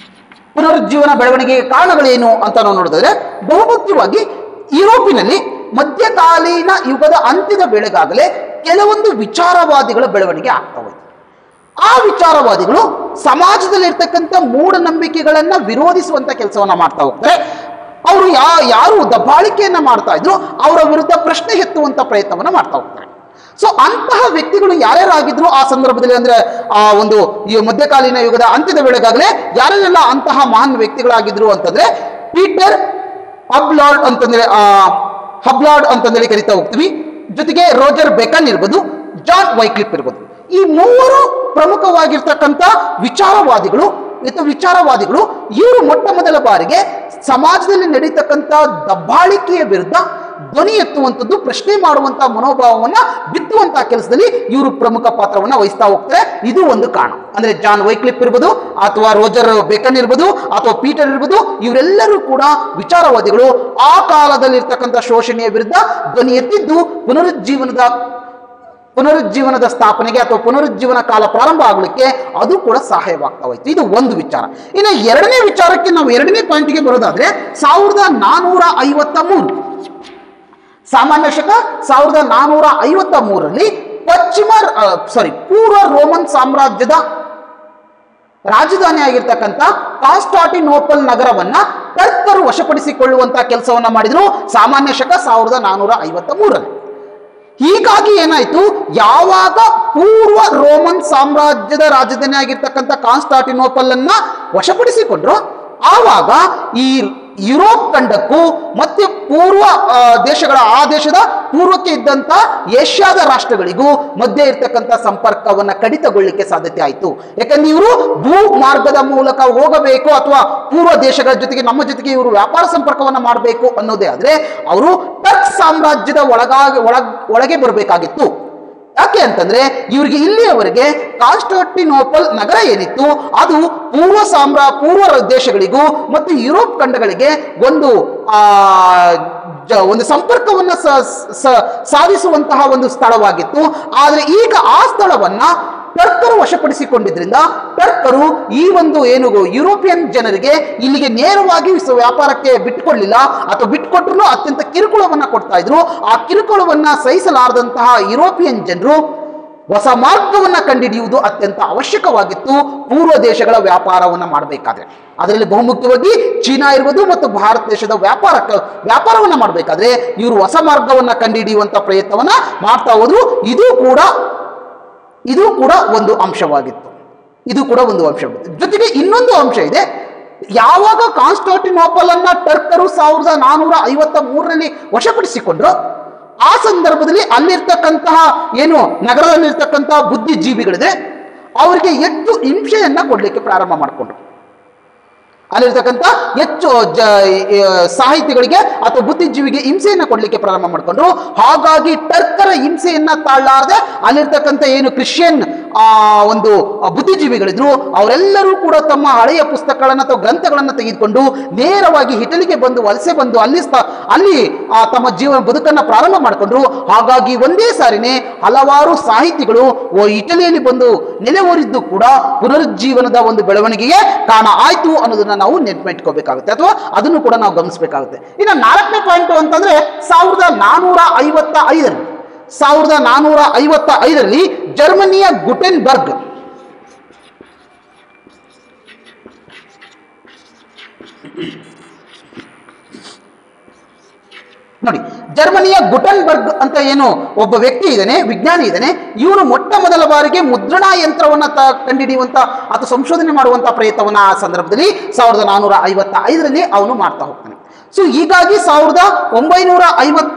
ಪುನರುಜ್ಜೀವನ ಬೆಳವಣಿಗೆಗೆ ಕಾರಣಗಳೇನು ಅಂತ ನಾವು ನೋಡಿದ್ರೆ ಬಹುಮುಖ್ಯವಾಗಿ ಯುರೋಪಿನಲ್ಲಿ ಮಧ್ಯಕಾಲೀನ ಯುಗದ ಅಂತ್ಯದ ವೇಳೆಗಾಗಲೇ ಕೆಲವೊಂದು ವಿಚಾರವಾದಿಗಳ ಬೆಳವಣಿಗೆ ಆಗ್ತಾ ಹೋಯ್ತು ಆ ವಿಚಾರವಾದಿಗಳು ಸಮಾಜದಲ್ಲಿ ಇರ್ತಕ್ಕಂಥ ಮೂಢನಂಬಿಕೆಗಳನ್ನ ವಿರೋಧಿಸುವಂತ ಕೆಲಸವನ್ನ ಮಾಡ್ತಾ ಹೋಗ್ತಾರೆ ಅವರು ಯಾ ಯಾರು ದಬ್ಬಾಳಿಕೆಯನ್ನ ಮಾಡ್ತಾ ಇದ್ರು ಅವರ ವಿರುದ್ಧ ಪ್ರಶ್ನೆ ಎತ್ತುವಂತ ಪ್ರಯತ್ನವನ್ನ ಮಾಡ್ತಾ ಹೋಗ್ತಾರೆ ಸೊ ಅಂತಹ ವ್ಯಕ್ತಿಗಳು ಯಾರ್ಯಾರಾಗಿದ್ರು ಆ ಸಂದರ್ಭದಲ್ಲಿ ಅಂದ್ರೆ ಆ ಒಂದು ಈ ಮಧ್ಯಕಾಲೀನ ಯುಗದ ಅಂತ್ಯದ ವೇಳೆಗಾಗಲೇ ಯಾರೆಲ್ಲ ಅಂತಹ ಮಹಾನ್ ವ್ಯಕ್ತಿಗಳಾಗಿದ್ರು ಅಂತಂದ್ರೆ ಪೀಟರ್ ಅಬ್ಲಾರ್ಡ್ ಅಂತಂದ್ರೆ ಆ ಹಬ್ಲಾರ್ಡ್ ಅಂತಂದೇಳಿ ಕರಿತಾ ಹೋಗ್ತೀವಿ ಜೊತೆಗೆ ರೋಜರ್ ಬೆಕನ್ ಇರ್ಬೋದು ಜಾನ್ ವೈಕ್ಲಿಪ್ ಇರ್ಬೋದು ಈ ಮೂವರು ಪ್ರಮುಖವಾಗಿರ್ತಕ್ಕಂಥ ವಿಚಾರವಾದಿಗಳು ಮತ್ತು ವಿಚಾರವಾದಿಗಳು ಇವರು ಮೊಟ್ಟ ಮೊದಲ ಬಾರಿಗೆ ಸಮಾಜದಲ್ಲಿ ನಡೀತಕ್ಕಂಥ ದಬ್ಬಾಳಿಕೆಯ ವಿರುದ್ಧ ಧ್ವನಿ ಎತ್ತುವಂಥದ್ದು ಪ್ರಶ್ನೆ ಮಾಡುವಂತ ಮನೋಭಾವವನ್ನ ಬಿತ್ತುವಂತಹ ಕೆಲಸದಲ್ಲಿ ಇವರು ಪ್ರಮುಖ ಪಾತ್ರವನ್ನ ವಹಿಸ್ತಾ ಹೋಗ್ತಾರೆ ಇದು ಒಂದು ಕಾರಣ ಅಂದ್ರೆ ಜಾನ್ ವೈಕ್ಲಿಪ್ ಇರ್ಬೋದು ಅಥವಾ ರೋಜರ್ ಬೇಕನ್ ಇರ್ಬೋದು ಅಥವಾ ಪೀಟರ್ ಇರ್ಬೋದು ಇವರೆಲ್ಲರೂ ಕೂಡ ವಿಚಾರವಾದಿಗಳು ಆ ಕಾಲದಲ್ಲಿ ಇರ್ತಕ್ಕಂಥ ಶೋಷಣೆಯ ವಿರುದ್ಧ ಧ್ವನಿ ಎತ್ತಿದ್ದು ಪುನರುಜ್ಜೀವನದ ಪುನರುಜ್ಜೀವನದ ಸ್ಥಾಪನೆಗೆ ಅಥವಾ ಪುನರುಜ್ಜೀವನ ಕಾಲ ಪ್ರಾರಂಭ ಆಗಲಿಕ್ಕೆ ಅದು ಕೂಡ ಸಹಾಯವಾಗ್ತಾ ಹೋಯ್ತು ಇದು ಒಂದು ವಿಚಾರ ಇನ್ನು ಎರಡನೇ ವಿಚಾರಕ್ಕೆ ನಾವು ಎರಡನೇ ಪಾಯಿಂಟ್ಗೆ ಬರೋದಾದ್ರೆ ಸಾವಿರದ ನಾನೂರ ಐವತ್ತ ಮೂರು ಸಾಮಾನ್ಯ ಶಕ ಸಾವಿರದ ನಾನೂರ ಐವತ್ತ ಮೂರರಲ್ಲಿ ಪಶ್ಚಿಮ ಸಾರಿ ಪೂರ್ವ ರೋಮನ್ ಸಾಮ್ರಾಜ್ಯದ ರಾಜಧಾನಿ ಆಗಿರ್ತಕ್ಕಂಥ ಕಾನ್ಸ್ಟಾಟಿನೋಪಲ್ ನಗರವನ್ನ ಟರ್ಕರು ವಶಪಡಿಸಿಕೊಳ್ಳುವಂತಹ ಕೆಲಸವನ್ನ ಮಾಡಿದ್ರು ಸಾಮಾನ್ಯ ಶಕ ಸಾವಿರದ ನಾನೂರ ಐವತ್ತ ಮೂರರಲ್ಲಿ ಹೀಗಾಗಿ ಏನಾಯ್ತು ಯಾವಾಗ ಪೂರ್ವ ರೋಮನ್ ಸಾಮ್ರಾಜ್ಯದ ರಾಜಧಾನಿ ಆಗಿರ್ತಕ್ಕಂಥ ಕಾನ್ಸ್ಟಾಟಿನೋಪಲ್ ಅನ್ನ ವಶಪಡಿಸಿಕೊಂಡ್ರು ಆವಾಗ ಈ ಯುರೋಪ್ ಖಂಡಕ್ಕೂ ಮತ್ತೆ ಪೂರ್ವ ಆ, ದೇಶಗಳ ಆ ದೇಶದ ಪೂರ್ವಕ್ಕೆ ಇದ್ದಂತ ಏಷ್ಯಾದ ರಾಷ್ಟ್ರಗಳಿಗೂ ಮಧ್ಯೆ ಇರ್ತಕ್ಕಂಥ ಸಂಪರ್ಕವನ್ನ ಕಡಿತಗೊಳ್ಳಿಕ್ಕೆ ಸಾಧ್ಯತೆ ಆಯಿತು ಯಾಕಂದ್ರೆ ಇವರು ಭೂ ಮಾರ್ಗದ ಮೂಲಕ ಹೋಗಬೇಕು ಅಥವಾ ಪೂರ್ವ ದೇಶಗಳ ಜೊತೆಗೆ ನಮ್ಮ ಜೊತೆಗೆ ಇವರು ವ್ಯಾಪಾರ ಸಂಪರ್ಕವನ್ನ ಮಾಡಬೇಕು ಅನ್ನೋದೇ ಆದ್ರೆ ಅವರು ಟರ್ಕ್ ಸಾಮ್ರಾಜ್ಯದ ಒಳಗಾಗಿ ಒಳಗ್ ಒಳಗೆ ಬರಬೇಕಾಗಿತ್ತು ಯಾಕೆ ಅಂತಂದ್ರೆ ಇವರಿಗೆ ಇಲ್ಲಿಯವರೆಗೆ ಕಾನ್ಸ್ಟಾಂಟಿನೋಪಲ್ ನಗರ ಏನಿತ್ತು ಅದು ಪೂರ್ವ ಸಾಮ್ರಾ ಪೂರ್ವ ದೇಶಗಳಿಗೂ ಮತ್ತು ಯುರೋಪ್ ಖಂಡಗಳಿಗೆ ಒಂದು ಆ ಜ- ಒಂದು ಸಂಪರ್ಕವನ್ನ ಸ- ಸ- ಸಾಧಿಸುವಂತಹ ಒಂದು ಸ್ಥಳವಾಗಿತ್ತು ಆದರೆ ಈಗ ಆ ಸ್ಥಳವನ್ನ ಟರ್ಕರು ವಶಪಡಿಸಿಕೊಂಡಿದ್ರಿಂದ ಟರ್ಕರು ಈ ಒಂದು ಏನು ಯುರೋಪಿಯನ್ ಜನರಿಗೆ ಇಲ್ಲಿಗೆ ನೇರವಾಗಿ ಸ- ವ್ಯಾಪಾರಕ್ಕೆ ಬಿಟ್ಟುಕೊಳ್ಳಿಲ್ಲ ಅಥವಾ ಬಿಟ್ಟುಕೊಟ್ರು ಅತ್ಯಂತ ಕಿರುಕುಳವನ್ನ ಕೊಡ್ತಾ ಇದ್ರು ಆ ಕಿರುಕುಳವನ್ನ ಸಹಿಸಲಾರದಂತಹ ಯುರೋಪಿಯನ್ ಜನರು ಹೊಸ ಮಾರ್ಗವನ್ನ ಕಂಡುಹಿಡಿಯುವುದು ಅತ್ಯಂತ ಅವಶ್ಯಕವಾಗಿತ್ತು ಪೂರ್ವ ದೇಶಗಳ ವ್ಯಾಪಾರವನ್ನ ಮಾಡಬೇಕಾದ್ರೆ ಅದರಲ್ಲಿ ಬಹುಮುಖ್ಯವಾಗಿ ಚೀನಾ ಇರ್ಬೋದು ಮತ್ತು ಭಾರತ ದೇಶದ ವ್ಯಾಪಾರ ವ್ಯಾಪಾರವನ್ನ ಮಾಡಬೇಕಾದ್ರೆ ಇವರು ಹೊಸ ಮಾರ್ಗವನ್ನ ಕಂಡುಹಿಡಿಯುವಂತ ಪ್ರಯತ್ನವನ್ನ ಮಾಡ್ತಾ ಹೋದ್ರು ಇದು ಕೂಡ ಇದು ಕೂಡ ಒಂದು ಅಂಶವಾಗಿತ್ತು ಇದು ಕೂಡ ಒಂದು ಅಂಶವಾಗಿತ್ತು ಜೊತೆಗೆ ಇನ್ನೊಂದು ಅಂಶ ಇದೆ ಯಾವಾಗ ಕಾನ್ಸ್ಟಾಂಟಿನೋಪಲ್ ಅನ್ನ ಟರ್ಕರು ಸಾವಿರದ ನಾನೂರ ಐವತ್ತ ಮೂರರಲ್ಲಿ ವಶಪಡಿಸಿಕೊಂಡ್ರು ಆ ಸಂದರ್ಭದಲ್ಲಿ ಅಲ್ಲಿರ್ತಕ್ಕಂತಹ ಏನು ನಗರದಲ್ಲಿರ್ತಕ್ಕಂತಹ ಬುದ್ಧಿಜೀವಿಗಳಿದೆ ಅವರಿಗೆ ಹೆಚ್ಚು ಹಿಂಸೆಯನ್ನ ಕೊಡ್ಲಿಕ್ಕೆ ಪ್ರಾರಂಭ ಮಾಡಿಕೊಂಡ್ರು ಅಲ್ಲಿರ್ತಕ್ಕಂಥ ಹೆಚ್ಚು ಜ ಆ, ಸಾಹಿತಿಗಳಿಗೆ ಅಥವಾ ಬುದ್ಧಿಜೀವಿಗೆ ಹಿಂಸೆಯನ್ನ ಕೊಡ್ಲಿಕ್ಕೆ ಪ್ರಾರಂಭ ಮಾಡ್ಕೊಂಡ್ರು ಹಾಗಾಗಿ ಟರ್ಕರ ಹಿಂಸೆಯನ್ನ ತಾಳಲಾರದೆ ಅಲ್ಲಿರ್ತಕ್ಕಂಥ ಏನು ಕ್ರಿಶ್ಚಿಯನ್ ಆ ಒಂದು ಆ, ಬುದ್ಧಿಜೀವಿಗಳಿದ್ರು ಅವರೆಲ್ಲರೂ ಕೂಡ ತಮ್ಮ ಹಳೆಯ ಪುಸ್ತಕಗಳನ್ನ ಅಥವಾ ಗ್ರಂಥಗಳನ್ನ ತೆಗೆದುಕೊಂಡು ನೇರವಾಗಿ ಇಟಲಿಗೆ ಬಂದು ವಲಸೆ ಬಂದು ಅಲ್ಲಿ ಸ್ಥ- ಅಲ್ಲಿ ಆ, ತಮ್ಮ ಜೀವನ ಬದುಕನ್ನ ಪ್ರಾರಂಭ ಮಾಡಿಕೊಂಡ್ರು ಹಾಗಾಗಿ ಒಂದೇ ಸಾರಿನೇ ಹಲವಾರು ಸಾಹಿತಿಗಳು ಓ ಇಟಲಿಯಲ್ಲಿ ಬಂದು ನೆಲೆ ಊರಿದ್ದು ಕೂಡ ಪುನರುಜ್ಜೀವನದ ಒಂದು ಬೆಳವಣಿಗೆಗೆ ಕಾರಣ ಆಯ್ತು ಅನ್ನೋದನ್ನ ನಾವು ನೆನ್ಪಿಟ್ಕೋಬೇಕಾಗುತ್ತೆ ಅಥವಾ ಅದನ್ನು ಕೂಡ ನಾವು ಗಮನಿಸಬೇಕಾಗುತ್ತೆ ಇನ್ನು ನಾಲ್ಕನೇ ಪಾಯಿಂಟ್ ಅಂತಂದ್ರೆ ಸಾವಿರದ ನಾನೂರ ಐವತ್ತ ಐದರಲ್ಲಿ ಸಾವಿರದ ನಾನೂರ ಐವತ್ತ ಐದರಲ್ಲಿ ಜರ್ಮನಿಯ ಗುಟೆನ್ಬರ್ಗ್ ನೋಡಿ ಜರ್ಮನಿಯ ಗುಟನ್ಬರ್ಗ್ ಅಂತ ಏನು ಒಬ್ಬ ವ್ಯಕ್ತಿ ಇದ್ದಾನೆ ವಿಜ್ಞಾನಿ ಇದ್ದಾನೆ ಇವನು ಮೊಟ್ಟ ಮೊದಲ ಬಾರಿಗೆ ಮುದ್ರಣಾ ಯಂತ್ರವನ್ನ ತ ಕಂಡುಹಿಡಿಯುವಂತ ಅಥವಾ ಸಂಶೋಧನೆ ಮಾಡುವಂತ ಪ್ರಯತ್ನವನ್ನ ಆ ಸಂದರ್ಭದಲ್ಲಿ ಸಾವಿರದ ನಾನೂರ ಐವತ್ತ ಐದರಲ್ಲಿ ಅವನು ಮಾಡ್ತಾ ಹೋಗ್ತಾನೆ ಸೊ ಹೀಗಾಗಿ ಸಾವಿರದ ಒಂಬೈನೂರ ಐವತ್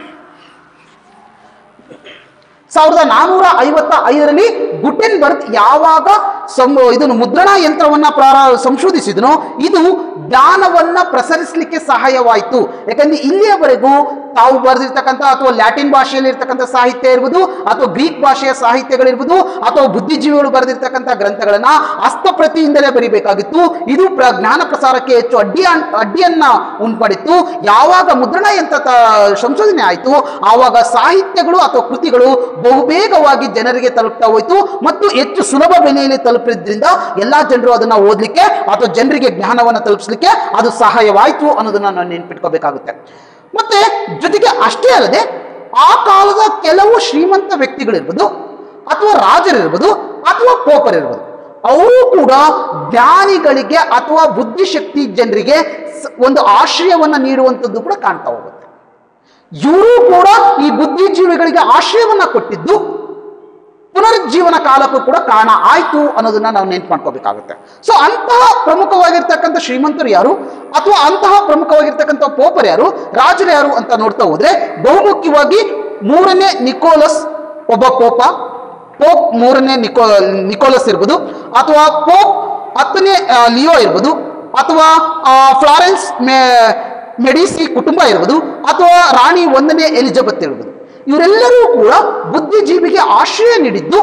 ಸಾವಿರದ ನಾನೂರ ಐವತ್ತ ಐದರಲ್ಲಿ ಗುಟೆನ್ಬರ್ಗ್ ಯಾವಾಗ ಸಂ ಇದನ್ನು ಮುದ್ರಣಾ ಯಂತ್ರವನ್ನ ಪ್ರಾರ ಸಂಶೋಧಿಸಿದನೋ ಇದು ಜ್ಞಾನವನ್ನ ಪ್ರಸರಿಸಲಿಕ್ಕೆ ಸಹಾಯವಾಯಿತು ಯಾಕಂದ್ರೆ ಇಲ್ಲಿಯವರೆಗೂ ತಾವು ಬರೆದಿರ್ತಕ್ಕಂಥ ಅಥವಾ ಲ್ಯಾಟಿನ್ ಭಾಷೆಯಲ್ಲಿ ಇರ್ತಕ್ಕಂಥ ಸಾಹಿತ್ಯ ಇರ್ಬೋದು ಅಥವಾ ಗ್ರೀಕ್ ಭಾಷೆಯ ಸಾಹಿತ್ಯಗಳಿರ್ಬೋದು ಅಥವಾ ಬುದ್ಧಿಜೀವಿಗಳು ಬರೆದಿರ್ತಕ್ಕಂಥ ಗ್ರಂಥಗಳನ್ನ ಹಸ್ತಪ್ರತಿಯಿಂದಲೇ ಬರಿಬೇಕಾಗಿತ್ತು ಇದು ಪ್ರ ಜ್ಞಾನ ಪ್ರಸಾರಕ್ಕೆ ಹೆಚ್ಚು ಅಡ್ಡಿ ಅಡ್ಡಿಯನ್ನ ಉಂಟುಮಾಡಿತ್ತು ಯಾವಾಗ ಮುದ್ರಣ ಯಂತ್ರ ತ- ಸಂಶೋಧನೆ ಆಯಿತು ಆವಾಗ ಸಾಹಿತ್ಯಗಳು ಅಥವಾ ಕೃತಿಗಳು ಬಹುಬೇಗವಾಗಿ ಜನರಿಗೆ ತಲುಪ್ತಾ ಹೋಯಿತು ಮತ್ತು ಹೆಚ್ಚು ಸುಲಭ ಬೆಲೆಯಲ್ಲಿ ತಲುಪಿದ್ರಿಂದ ಎಲ್ಲಾ ಜನರು ಅದನ್ನ ಓದಲಿಕ್ಕೆ ಅಥವಾ ಜನರಿಗೆ ಜ್ಞಾನವನ್ನು ತಲುಪಿಸಲಿಕ್ಕೆ ಅದು ಸಹಾಯವಾಯಿತು ಅನ್ನೋದನ್ನ ನಾವು ನೆನ್ಪಿಟ್ಕೋಬೇಕಾಗುತ್ತೆ ಮತ್ತೆ ಜೊತೆಗೆ ಅಷ್ಟೇ ಅಲ್ಲದೆ ಆ ಕಾಲದ ಕೆಲವು ಶ್ರೀಮಂತ ವ್ಯಕ್ತಿಗಳಿರ್ಬೋದು ಅಥವಾ ರಾಜರಿರ್ಬೋದು ಅಥವಾ ಪೋಪರಿರ್ಬೋದು ಅವರು ಕೂಡ ಜ್ಞಾನಿಗಳಿಗೆ ಅಥವಾ ಬುದ್ಧಿಶಕ್ತಿ ಜನರಿಗೆ ಸ- ಒಂದು ಆಶ್ರಯವನ್ನ ನೀಡುವಂಥದ್ದು ಕೂಡ ಕಾಣ್ತಾ ಹೋಗುತ್ತೆ ಇವರು ಕೂಡ ಈ ಬುದ್ಧಿಜೀವಿಗಳಿಗೆ ಆಶ್ರಯವನ್ನ ಕೊಟ್ಟಿದ್ದು ಪುನರುಜ್ಜೀವನ ಕಾಲಕ್ಕೂ ಕೂಡ ಕಾರಣ ಆಯ್ತು ಅನ್ನೋದನ್ನ ನಾವು ನೆನ್ಪು ಮಾಡ್ಕೋಬೇಕಾಗುತ್ತೆ ಸೊ ಅಂತಹ ಪ್ರಮುಖವಾಗಿರ್ತಕ್ಕಂಥ ಶ್ರೀಮಂತರು ಯಾರು ಅಥವಾ ಅಂತಹ ಪ್ರಮುಖವಾಗಿರ್ತಕ್ಕಂಥ ಪೋಪರ್ ಯಾರು ರಾಜರು ಯಾರು ಅಂತ ನೋಡ್ತಾ ಹೋದ್ರೆ ಬಹುಮುಖ್ಯವಾಗಿ ಮೂರನೇ ನಿಕೋಲಸ್ ಒಬ್ಬ ಪೋಪ ಪೋಪ್ ಮೂರನೇ ನಿಕೋ ನಿಕೋಲಸ್ ಇರ್ಬೋದು ಅಥವಾ ಪೋಪ್ ಹತ್ತನೇ ಆ, ಲಿಯೋ ಇರ್ಬೋದು ಅಥವಾ ಆ, ಫ್ಲಾರೆನ್ಸ್ ಮೆ ಮೆಡಿಸಿ ಕುಟುಂಬ ಇರ್ಬೋದು ಅಥವಾ ರಾಣಿ ಒಂದನೇ ಎಲಿಜಬೆತ್ ಇರ್ಬೋದು ಇವರೆಲ್ಲರೂ ಕೂಡ ಬುದ್ಧಿಜೀವಿಗೆ ಆಶ್ರಯ ನೀಡಿದ್ದು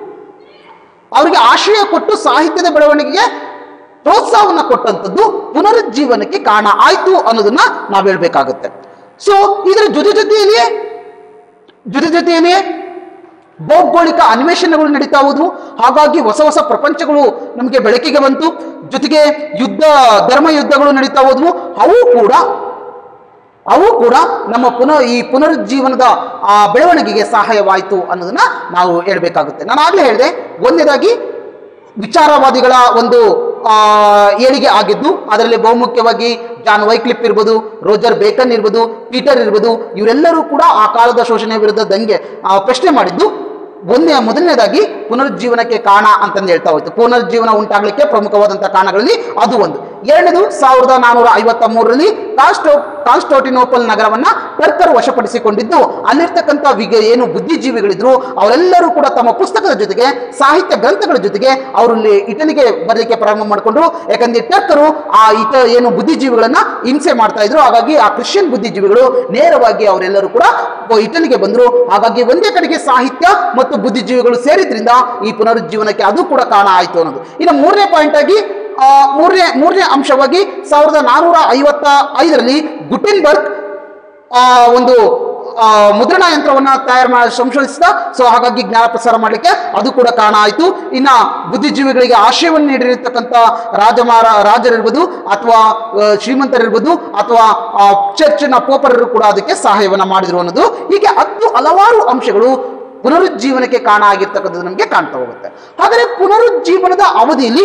ಅವರಿಗೆ ಆಶ್ರಯ ಕೊಟ್ಟು ಸಾಹಿತ್ಯದ ಬೆಳವಣಿಗೆಗೆ ಪ್ರೋತ್ಸಾಹವನ್ನು ಕೊಟ್ಟಂಥದ್ದು ಪುನರುಜ್ಜೀವನಕ್ಕೆ ಕಾರಣ ಆಯ್ತು ಅನ್ನೋದನ್ನ ನಾವು ಹೇಳ್ಬೇಕಾಗುತ್ತೆ ಸೊ ಇದರ ಜೊತೆ ಜೊತೆಯಲ್ಲಿಯೇ ಜೊತೆ ಜೊತೆಯಲ್ಲಿಯೇ ಭೌಗೋಳಿಕ ಅನ್ವೇಷಣೆಗಳು ನಡೀತಾ ಹೋದ್ವು ಹಾಗಾಗಿ ಹೊಸ ಹೊಸ ಪ್ರಪಂಚಗಳು ನಮಗೆ ಬೆಳಕಿಗೆ ಬಂತು ಜೊತೆಗೆ ಯುದ್ಧ ಧರ್ಮ ಯುದ್ಧಗಳು ನಡೀತಾ ಹೋದ್ವು ಅವು ಕೂಡ ಅವು ಕೂಡ ನಮ್ಮ ಪುನಃ ಈ ಪುನರುಜ್ಜೀವನದ ಆ ಬೆಳವಣಿಗೆಗೆ ಸಹಾಯವಾಯಿತು ಅನ್ನೋದನ್ನ ನಾವು ಹೇಳ್ಬೇಕಾಗುತ್ತೆ ನಾನು ಆಗ್ಲೇ ಹೇಳಿದೆ ಒಂದನೇದಾಗಿ ವಿಚಾರವಾದಿಗಳ ಒಂದು ಆ, ಏಳಿಗೆ ಆಗಿದ್ದು ಅದರಲ್ಲಿ ಬಹುಮುಖ್ಯವಾಗಿ ಜಾನ್ ವೈಕ್ಲಿಪ್ ಇರ್ಬೋದು ರೋಜರ್ ಬೇಕನ್ ಇರ್ಬೋದು ಪೀಟರ್ ಇರ್ಬೋದು ಇವರೆಲ್ಲರೂ ಕೂಡ ಆ ಕಾಲದ ಶೋಷಣೆ ವಿರುದ್ಧ ದಂಗೆ ಆ, ಪ್ರಶ್ನೆ ಮಾಡಿದ್ದು ಒಂದೇ ಮೊದಲನೇದಾಗಿ ಪುನರುಜ್ಜೀವನಕ್ಕೆ ಕಾರಣ ಅಂತಂದು ಹೇಳ್ತಾ ಹೋಯ್ತು ಪುನರುಜ್ಜೀವನ ಉಂಟಾಗಲಿಕ್ಕೆ ಪ್ರಮುಖವಾದಂತಹ ಕಾರಣಗಳಲ್ಲಿ ಅದು ಒಂದು ಎರಡನೇದು ಸಾವಿರದ ನಾನೂರ ಐವತ್ತ ಮೂರರಲ್ಲಿ ಕಾನ್ಸ್ಟೋ ಕಾನ್ಸ್ಟೋಟಿನೋಪಲ್ ನಗರವನ್ನ ಟರ್ಕರು ವಶಪಡಿಸಿಕೊಂಡಿದ್ದು ಅಲ್ಲಿರ್ತಕ್ಕಂಥ ವಿಗ ಏನು ಬುದ್ಧಿಜೀವಿಗಳಿದ್ರು ಅವರೆಲ್ಲರೂ ಕೂಡ ತಮ್ಮ ಪುಸ್ತಕದ ಜೊತೆಗೆ ಸಾಹಿತ್ಯ ಗ್ರಂಥಗಳ ಜೊತೆಗೆ ಅವರಲ್ಲಿ ಇಟಲಿಗೆ ಬರಲಿಕ್ಕೆ ಪ್ರಾರಂಭ ಮಾಡಿಕೊಂಡ್ರು ಯಾಕಂದ್ರೆ ಟರ್ಕರು ಆ ಇತ ಏನು ಬುದ್ಧಿಜೀವಿಗಳನ್ನ ಹಿಂಸೆ ಮಾಡ್ತಾ ಇದ್ರು ಹಾಗಾಗಿ ಆ ಕ್ರಿಶ್ಚಿಯನ್ ಬುದ್ಧಿಜೀವಿಗಳು ನೇರವಾಗಿ ಅವರೆಲ್ಲರೂ ಕೂಡ ಇಟಲಿಗೆ ಬಂದ್ರು ಹಾಗಾಗಿ ಒಂದೇ ಕಡೆಗೆ ಸಾಹಿತ್ಯ ಮತ್ತು ಬುದ್ಧಿಜೀವಿಗಳು ಸೇರಿದ್ರಿಂದ ಈ ಪುನರುಜ್ಜೀವನಕ್ಕೆ ಅದು ಕೂಡ ಕಾರಣ ಆಯಿತು ಅನ್ನೋದು ಇನ್ನು ಮೂರನೇ ಪಾಯಿಂಟ್ ಆಗಿ ಆ, ಮೂರನೇ ಮೂರನೇ ಅಂಶವಾಗಿ ಸಾವಿರದ ನಾನೂರ ಐವತ್ತ ಐದರಲ್ಲಿ ಗುಟೆನ್ಬರ್ಗ್ ಆ, ಒಂದು ಆ, ಮುದ್ರಣ ಯಂತ್ರವನ್ನ ತಯಾರು ಮಾಡಿ ಸಂಶೋಧಿಸಿದ ಸೊ ಹಾಗಾಗಿ ಜ್ಞಾನ ಪ್ರಸಾರ ಮಾಡಲಿಕ್ಕೆ ಅದು ಕೂಡ ಕಾರಣ ಆಯಿತು ಇನ್ನ ಬುದ್ಧಿಜೀವಿಗಳಿಗೆ ಆಶಯವನ್ನು ನೀಡಿರತಕ್ಕಂಥ ರಾಜಮಾರ ರಾಜರಿರ್ಬೋದು ಅಥವಾ ಆ, ಶ್ರೀಮಂತರಿರ್ಬೋದು ಅಥವಾ ಆ, ಚರ್ಚಿನ ಪೋಪರರು ಕೂಡ ಅದಕ್ಕೆ ಸಹಾಯವನ್ನ ಮಾಡಿದ್ರು ಅನ್ನೋದು ಹೀಗೆ ಹತ್ತು ಹಲವಾರು ಅಂಶಗಳು ಪುನರುಜ್ಜೀವನಕ್ಕೆ ಕಾರಣ ಆಗಿರ್ತಕ್ಕಂಥದ್ದು ನಮಗೆ ಕಾಣ್ತಾ ಹೋಗುತ್ತೆ ಹಾಗಾದ್ರೆ ಪುನರುಜ್ಜೀವನದ ಅವಧಿಯಲ್ಲಿ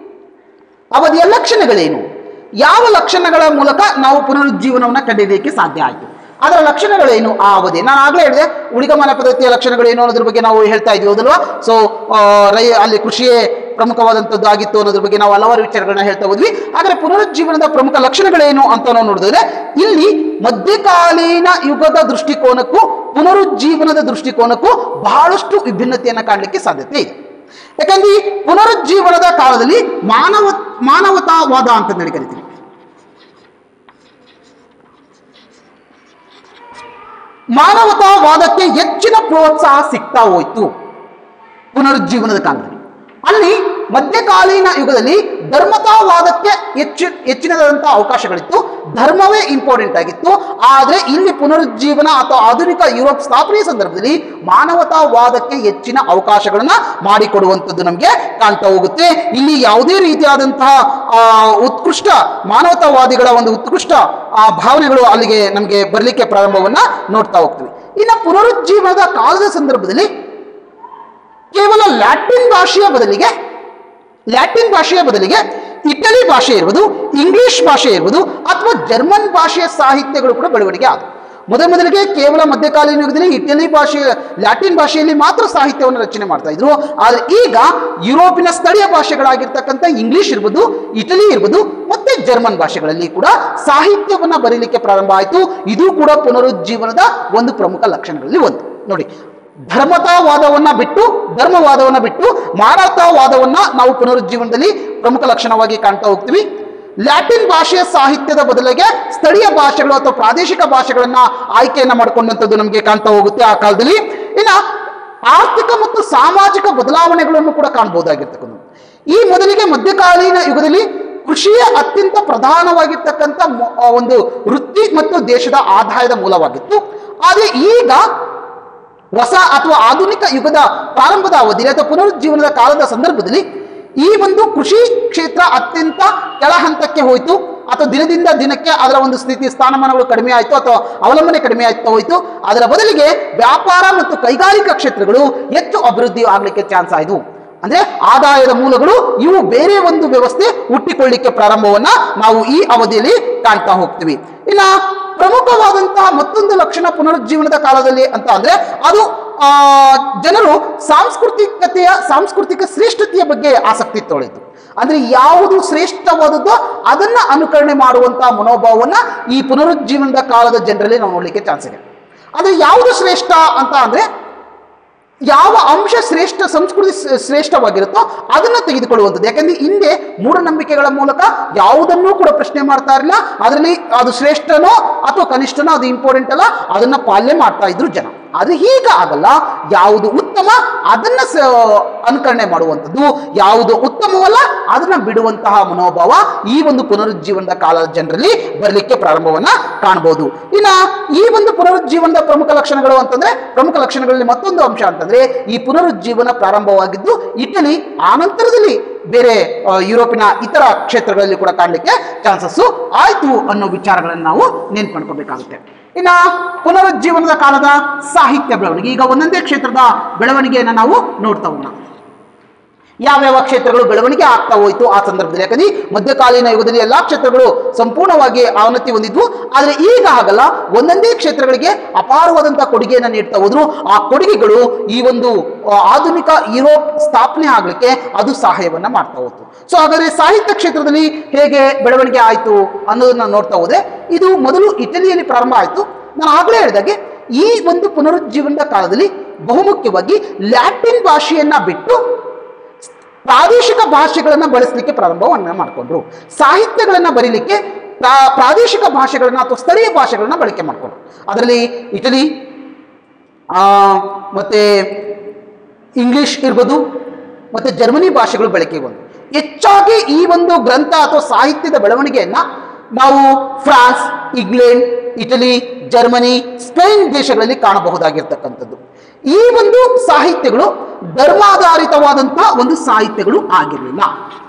ಅವಧಿಯ ಲಕ್ಷಣಗಳೇನು ಯಾವ ಲಕ್ಷಣಗಳ ಮೂಲಕ ನಾವು ಪುನರುಜ್ಜೀವನವನ್ನು ಕಂಡಿಡಿಯಕ್ಕೆ ಸಾಧ್ಯ ಆಯಿತು ಅದರ ಲಕ್ಷಣಗಳೇನು ಆ ಅವಧಿ ನಾನು ಆಗಲೇ ಹೇಳಿದೆ ಉಳಿಗಮನ ಪದ್ಧತಿಯ ಲಕ್ಷಣಗಳೇನು ಅನ್ನೋದ್ರ ಬಗ್ಗೆ ನಾವು ಹೇಳ್ತಾ ಇದ್ವಿ ಹೌದಲ್ವಾ ಸೊ ರೈ ಅಲ್ಲಿ ಕೃಷಿಯೇ ಪ್ರಮುಖವಾದಂಥದ್ದು ಆಗಿತ್ತು ಅನ್ನೋದ್ರ ಬಗ್ಗೆ ನಾವು ಹಲವಾರು ವಿಚಾರಗಳನ್ನ ಹೇಳ್ತಾ ಹೋದ್ವಿ ಹಾಗಾದ್ರೆ ಪುನರುಜ್ಜೀವನದ ಪ್ರಮುಖ ಲಕ್ಷಣಗಳೇನು ಅಂತ ನಾವು ನೋಡಿದ್ರೆ ಇಲ್ಲಿ ಮಧ್ಯಕಾಲೀನ ಯುಗದ ದೃಷ್ಟಿಕೋನಕ್ಕೂ ಪುನರುಜ್ಜೀವನದ ದೃಷ್ಟಿಕೋನಕ್ಕೂ ಬಹಳಷ್ಟು ವಿಭಿನ್ನತೆಯನ್ನು ಕಾಣಲಿಕ್ಕೆ ಸಾಧ್ಯತೆ ಇದೆ ಯಾಕಂದ್ರೆ ಈ ಪುನರುಜ್ಜೀವನದ ಕಾಲದಲ್ಲಿ ಮಾನವ ಮಾನವತಾವಾದ ಅಂತ ಹೇಳಿ ಕರಿತೀವಿ ಮಾನವತಾವಾದಕ್ಕೆ ಹೆಚ್ಚಿನ ಪ್ರೋತ್ಸಾಹ ಸಿಗ್ತಾ ಹೋಯ್ತು ಪುನರುಜ್ಜೀವನದ ಕಾಲದಲ್ಲಿ ಅಲ್ಲಿ ಮಧ್ಯಕಾಲೀನ ಯುಗದಲ್ಲಿ ಧರ್ಮತಾವಾದಕ್ಕೆ ಹೆಚ್ಚು ಹೆಚ್ಚಿನದಾದಂತಹ ಅವಕಾಶಗಳಿತ್ತು ಧರ್ಮವೇ ಇಂಪಾರ್ಟೆಂಟ್ ಆಗಿತ್ತು ಆದರೆ ಇಲ್ಲಿ ಪುನರುಜ್ಜೀವನ ಅಥವಾ ಆಧುನಿಕ ಯುರೋಪ್ ಸ್ಥಾಪನೆಯ ಸಂದರ್ಭದಲ್ಲಿ ಮಾನವತಾವಾದಕ್ಕೆ ಹೆಚ್ಚಿನ ಅವಕಾಶಗಳನ್ನ ಮಾಡಿಕೊಡುವಂಥದ್ದು ನಮಗೆ ಕಾಣ್ತಾ ಹೋಗುತ್ತೆ ಇಲ್ಲಿ ಯಾವುದೇ ರೀತಿಯಾದಂತಹ ಆ, ಉತ್ಕೃಷ್ಟ ಮಾನವತಾವಾದಿಗಳ ಒಂದು ಉತ್ಕೃಷ್ಟ ಆ, ಭಾವನೆಗಳು ಅಲ್ಲಿಗೆ ನಮಗೆ ಬರಲಿಕ್ಕೆ ಪ್ರಾರಂಭವನ್ನ ನೋಡ್ತಾ ಹೋಗ್ತೀವಿ ಇನ್ನು ಪುನರುಜ್ಜೀವನದ ಕಾಲದ ಸಂದರ್ಭದಲ್ಲಿ ಕೇವಲ ಲ್ಯಾಟಿನ್ ಭಾಷೆಯ ಬದಲಿಗೆ ಲ್ಯಾಟಿನ್ ಭಾಷೆಯ ಬದಲಿಗೆ ಇಟಲಿ ಭಾಷೆ ಇರ್ಬೋದು ಇಂಗ್ಲಿಷ್ ಭಾಷೆ ಇರ್ಬೋದು ಅಥವಾ ಜರ್ಮನ್ ಭಾಷೆಯ ಸಾಹಿತ್ಯಗಳು ಕೂಡ ಬೆಳವಣಿಗೆ ಆದವು ಮೊದಲ ಮೊದಲಿಗೆ ಕೇವಲ ಮಧ್ಯಕಾಲೀನ ಯುಗದಲ್ಲಿ ಇಟಲಿ ಭಾಷೆ ಲ್ಯಾಟಿನ್ ಭಾಷೆಯಲ್ಲಿ ಮಾತ್ರ ಸಾಹಿತ್ಯವನ್ನು ರಚನೆ ಮಾಡ್ತಾ ಇದ್ರು ಆದರೆ ಈಗ ಯುರೋಪಿನ ಸ್ಥಳೀಯ ಭಾಷೆಗಳಾಗಿರ್ತಕ್ಕಂಥ ಇಂಗ್ಲಿಷ್ ಇರ್ಬೋದು ಇಟಲಿ ಇರ್ಬೋದು ಮತ್ತೆ ಜರ್ಮನ್ ಭಾಷೆಗಳಲ್ಲಿ ಕೂಡ ಸಾಹಿತ್ಯವನ್ನ ಬರೀಲಿಕ್ಕೆ ಪ್ರಾರಂಭ ಆಯಿತು ಇದು ಕೂಡ ಪುನರುಜ್ಜೀವನದ ಒಂದು ಪ್ರಮುಖ ಲಕ್ಷಣಗಳಲ್ಲಿ ಒಂದು ನೋಡಿ ಧರ್ಮತಾವಾದವನ್ನ ಬಿಟ್ಟು ಧರ್ಮವಾದವನ್ನ ಬಿಟ್ಟು ಮಾನವತಾವಾದವನ್ನ ನಾವು ಪುನರುಜ್ಜೀವನದಲ್ಲಿ ಪ್ರಮುಖ ಲಕ್ಷಣವಾಗಿ ಕಾಣ್ತಾ ಹೋಗ್ತೀವಿ ಲ್ಯಾಟಿನ್ ಭಾಷೆಯ ಸಾಹಿತ್ಯದ ಬದಲಿಗೆ ಸ್ಥಳೀಯ ಭಾಷೆಗಳು ಅಥವಾ ಪ್ರಾದೇಶಿಕ ಭಾಷೆಗಳನ್ನ ಆಯ್ಕೆಯನ್ನ ಮಾಡ್ಕೊಂಡಂಥದ್ದು ನಮಗೆ ಕಾಣ್ತಾ ಹೋಗುತ್ತೆ ಆ ಕಾಲದಲ್ಲಿ ಇನ್ನ ಆರ್ಥಿಕ ಮತ್ತು ಸಾಮಾಜಿಕ ಬದಲಾವಣೆಗಳನ್ನು ಕೂಡ ಕಾಣಬಹುದಾಗಿರ್ತಕ್ಕಂಥದ್ದು ಈ ಮೊದಲಿಗೆ ಮಧ್ಯಕಾಲೀನ ಯುಗದಲ್ಲಿ ಕೃಷಿಯೇ ಅತ್ಯಂತ ಪ್ರಧಾನವಾಗಿರ್ತಕ್ಕಂಥ ಮೊ- ಆ ಒಂದು ವೃತ್ತಿ ಮತ್ತು ದೇಶದ ಆದಾಯದ ಮೂಲವಾಗಿತ್ತು ಆದರೆ ಈಗ ಹೊಸ ಅಥವಾ ಆಧುನಿಕ ಯುಗದ ಪ್ರಾರಂಭದ ಅವಧಿಯಲ್ಲಿ ಅಥವಾ ಪುನರುಜ್ಜೀವನದ ಕಾಲದ ಸಂದರ್ಭದಲ್ಲಿ ಈ ಒಂದು ಕೃಷಿ ಕ್ಷೇತ್ರ ಅತ್ಯಂತ ಕೆಳ ಹಂತಕ್ಕೆ ಹೋಯಿತು ಅಥವಾ ದಿನದಿಂದ ದಿನಕ್ಕೆ ಅದರ ಒಂದು ಸ್ಥಿತಿ ಸ್ಥಾನಮಾನಗಳು ಕಡಿಮೆ ಆಯಿತು ಅಥವಾ ಅವಲಂಬನೆ ಕಡಿಮೆ ಆಯ್ತಾ ಹೋಯಿತು ಅದರ ಬದಲಿಗೆ ವ್ಯಾಪಾರ ಮತ್ತು ಕೈಗಾರಿಕಾ ಕ್ಷೇತ್ರಗಳು ಹೆಚ್ಚು ಅಭಿವೃದ್ಧಿ ಆಗಲಿಕ್ಕೆ ಚಾನ್ಸ್ ಆಯಿತು ಅಂದ್ರೆ ಆದಾಯದ ಮೂಲಗಳು ಇವು ಬೇರೆ ಒಂದು ವ್ಯವಸ್ಥೆ ಹುಟ್ಟಿಕೊಳ್ಳಿಕ್ಕೆ ಪ್ರಾರಂಭವನ್ನ ನಾವು ಈ ಅವಧಿಯಲ್ಲಿ ಕಾಣ್ತಾ ಹೋಗ್ತೀವಿ ಇನ್ನ ಪ್ರಮುಖವಾದಂತಹ ಮತ್ತೊಂದು ಲಕ್ಷಣ ಪುನರುಜ್ಜೀವನದ ಕಾಲದಲ್ಲಿ ಅಂತ ಅಂದ್ರೆ ಅದು ಆ ಜನರು ಸಾಂಸ್ಕೃತಿಕತೆಯ ಸಾಂಸ್ಕೃತಿಕ ಶ್ರೇಷ್ಠತೆಯ ಬಗ್ಗೆ ಆಸಕ್ತಿ ತೊಳೆಯಿತು ಅಂದ್ರೆ ಯಾವುದು ಶ್ರೇಷ್ಠವಾದದ್ದೋ ಅದನ್ನ ಅನುಕರಣೆ ಮಾಡುವಂತಹ ಮನೋಭಾವವನ್ನ ಈ ಪುನರುಜ್ಜೀವನದ ಕಾಲದ ಜನರಲ್ಲಿ ನಾವು ನೋಡ್ಲಿಕ್ಕೆ ಚಾನ್ಸ್ ಇದೆ ಅಂದ್ರೆ ಯಾವುದು ಶ್ರೇಷ್ಠ ಅಂತ ಅಂದ್ರೆ ಯಾವ ಅಂಶ ಶ್ರೇಷ್ಠ ಸಂಸ್ಕೃತಿ ಶ್ರೇ- ಶ್ರೇಷ್ಠವಾಗಿರುತ್ತೋ ಅದನ್ನ ತೆಗೆದುಕೊಳ್ಳುವಂಥದ್ದು ಯಾಕಂದ್ರೆ ಹಿಂದೆ ಮೂಢನಂಬಿಕೆಗಳ ಮೂಲಕ ಯಾವುದನ್ನೂ ಕೂಡ ಪ್ರಶ್ನೆ ಮಾಡ್ತಾ ಇರಲಿಲ್ಲ ಅದರಲ್ಲಿ ಅದು ಶ್ರೇಷ್ಠನೋ ಅಥವಾ ಕನಿಷ್ಠನೋ ಅದು ಇಂಪಾರ್ಟೆಂಟ್ ಅಲ್ಲ ಅದನ್ನ ಪಾಲನೆ ಮಾಡ್ತಾ ಇದ್ರು ಜನ ಅದು ಹೀಗ ಆಗಲ್ಲ ಯಾವುದು ಉತ್ತಮ ಅದನ್ನ ಸ- ಅನುಕರಣೆ ಮಾಡುವಂಥದ್ದು ಯಾವುದು ಉತ್ತಮವಲ್ಲ ಅದನ್ನ ಬಿಡುವಂತಹ ಮನೋಭಾವ ಈ ಒಂದು ಪುನರುಜ್ಜೀವನದ ಕಾಲದ ಜನರಲ್ಲಿ ಬರಲಿಕ್ಕೆ ಪ್ರಾರಂಭವನ್ನ ಕಾಣಬಹುದು ಇನ್ನ ಈ ಒಂದು ಪುನರುಜ್ಜೀವನದ ಪ್ರಮುಖ ಲಕ್ಷಣಗಳು ಅಂತಂದ್ರೆ ಪ್ರಮುಖ ಲಕ್ಷಣಗಳಲ್ಲಿ ಮತ್ತೊಂದು ಅಂಶ ಅಂತಂದ್ರೆ ಈ ಪುನರುಜ್ಜೀವನ ಪ್ರಾರಂಭವಾಗಿದ್ದು ಇಟಲಿ ಆನಂತರದಲ್ಲಿ ಬೇರೆ ಆ, ಯುರೋಪಿನ ಇತರ ಕ್ಷೇತ್ರಗಳಲ್ಲಿ ಕೂಡ ಕಾಣಲಿಕ್ಕೆ ಚಾನ್ಸಸ್ ಆಯ್ತು ಅನ್ನೋ ವಿಚಾರಗಳನ್ನು ನಾವು ನೆನ್ಪಡ್ಕೋಬೇಕಾಗುತ್ತೆ ಇನ್ನ ಪುನರುಜ್ಜೀವನದ ಕಾಲದ ಸಾಹಿತ್ಯ ಬೆಳವಣಿಗೆ ಈಗ ಒಂದೊಂದೇ ಕ್ಷೇತ್ರದ ಬೆಳವಣಿಗೆಯನ್ನು ನಾವು ನೋಡ್ತಾ ಹೋಗೋಣ ಯಾವ್ಯಾವ ಕ್ಷೇತ್ರಗಳು ಬೆಳವಣಿಗೆ ಆಗ್ತಾ ಹೋಯಿತು ಆ ಸಂದರ್ಭದಲ್ಲಿ ಯಾಕಂದ್ರೆ ಮಧ್ಯಕಾಲೀನ ಯುಗದಲ್ಲಿ ಎಲ್ಲಾ ಕ್ಷೇತ್ರಗಳು ಸಂಪೂರ್ಣವಾಗಿ ಅವನತಿ ಹೊಂದಿದ್ವು ಆದರೆ ಈಗ ಹಾಗಲ್ಲ ಒಂದೊಂದೇ ಕ್ಷೇತ್ರಗಳಿಗೆ ಅಪಾರವಾದಂತಹ ಕೊಡುಗೆಯನ್ನು ನೀಡ್ತಾ ಹೋದ್ರು ಆ ಕೊಡುಗೆಗಳು ಈ ಒಂದು ಆ, ಆಧುನಿಕ ಯುರೋಪ್ ಸ್ಥಾಪನೆ ಆಗ್ಲಿಕ್ಕೆ ಅದು ಸಹಾಯವನ್ನ ಮಾಡ್ತಾ ಹೋಯ್ತು ಸೊ ಹಾಗಾದ್ರೆ ಸಾಹಿತ್ಯ ಕ್ಷೇತ್ರದಲ್ಲಿ ಹೇಗೆ ಬೆಳವಣಿಗೆ ಆಯಿತು ಅನ್ನೋದನ್ನ ನೋಡ್ತಾ ಹೋದ್ರೆ ಇದು ಮೊದಲು ಇಟಲಿಯಲ್ಲಿ ಪ್ರಾರಂಭ ಆಯಿತು ನಾನು ಆಗಲೇ ಹೇಳಿದಾಗೆ ಈ ಒಂದು ಪುನರುಜ್ಜೀವನದ ಕಾಲದಲ್ಲಿ ಬಹುಮುಖ್ಯವಾಗಿ ಲ್ಯಾಟಿನ್ ಭಾಷೆಯನ್ನ ಬಿಟ್ಟು ಪ್ರಾದೇಶಿಕ ಭಾಷೆಗಳನ್ನ ಬಳಸಲಿಕ್ಕೆ ಪ್ರಾರಂಭವನ್ನ ಮಾಡಿಕೊಂಡ್ರು ಸಾಹಿತ್ಯಗಳನ್ನ ಬರೀಲಿಕ್ಕೆ ಪ್ರಾ- ಪ್ರಾದೇಶಿಕ ಭಾಷೆಗಳನ್ನ ಅಥವಾ ಸ್ಥಳೀಯ ಭಾಷೆಗಳನ್ನ ಬಳಕೆ ಮಾಡಿಕೊಂಡ್ರು ಅದರಲ್ಲಿ ಇಟಲಿ ಆ, ಮತ್ತೆ ಇಂಗ್ಲಿಷ್ ಇರ್ಬೋದು ಮತ್ತೆ ಜರ್ಮನಿ ಭಾಷೆಗಳು ಬಳಕೆಗೆ ಬಂದು ಹೆಚ್ಚಾಗಿ ಈ ಒಂದು ಗ್ರಂಥ ಅಥವಾ ಸಾಹಿತ್ಯದ ಬೆಳವಣಿಗೆಯನ್ನ ನಾವು France England Italy Germany Spain ದೇಶಗಳಲ್ಲಿ ಕಾಣಬಹುದಾಗಿರ್ತಕ್ಕಂಥದ್ದು ಈ ಒಂದು ಸಾಹಿತ್ಯಗಳು ಧರ್ಮಾಧಾರಿತವಾದಂತಹ ಒಂದು ಸಾಹಿತ್ಯಗಳು ಆಗಿರಲಿಲ್ಲ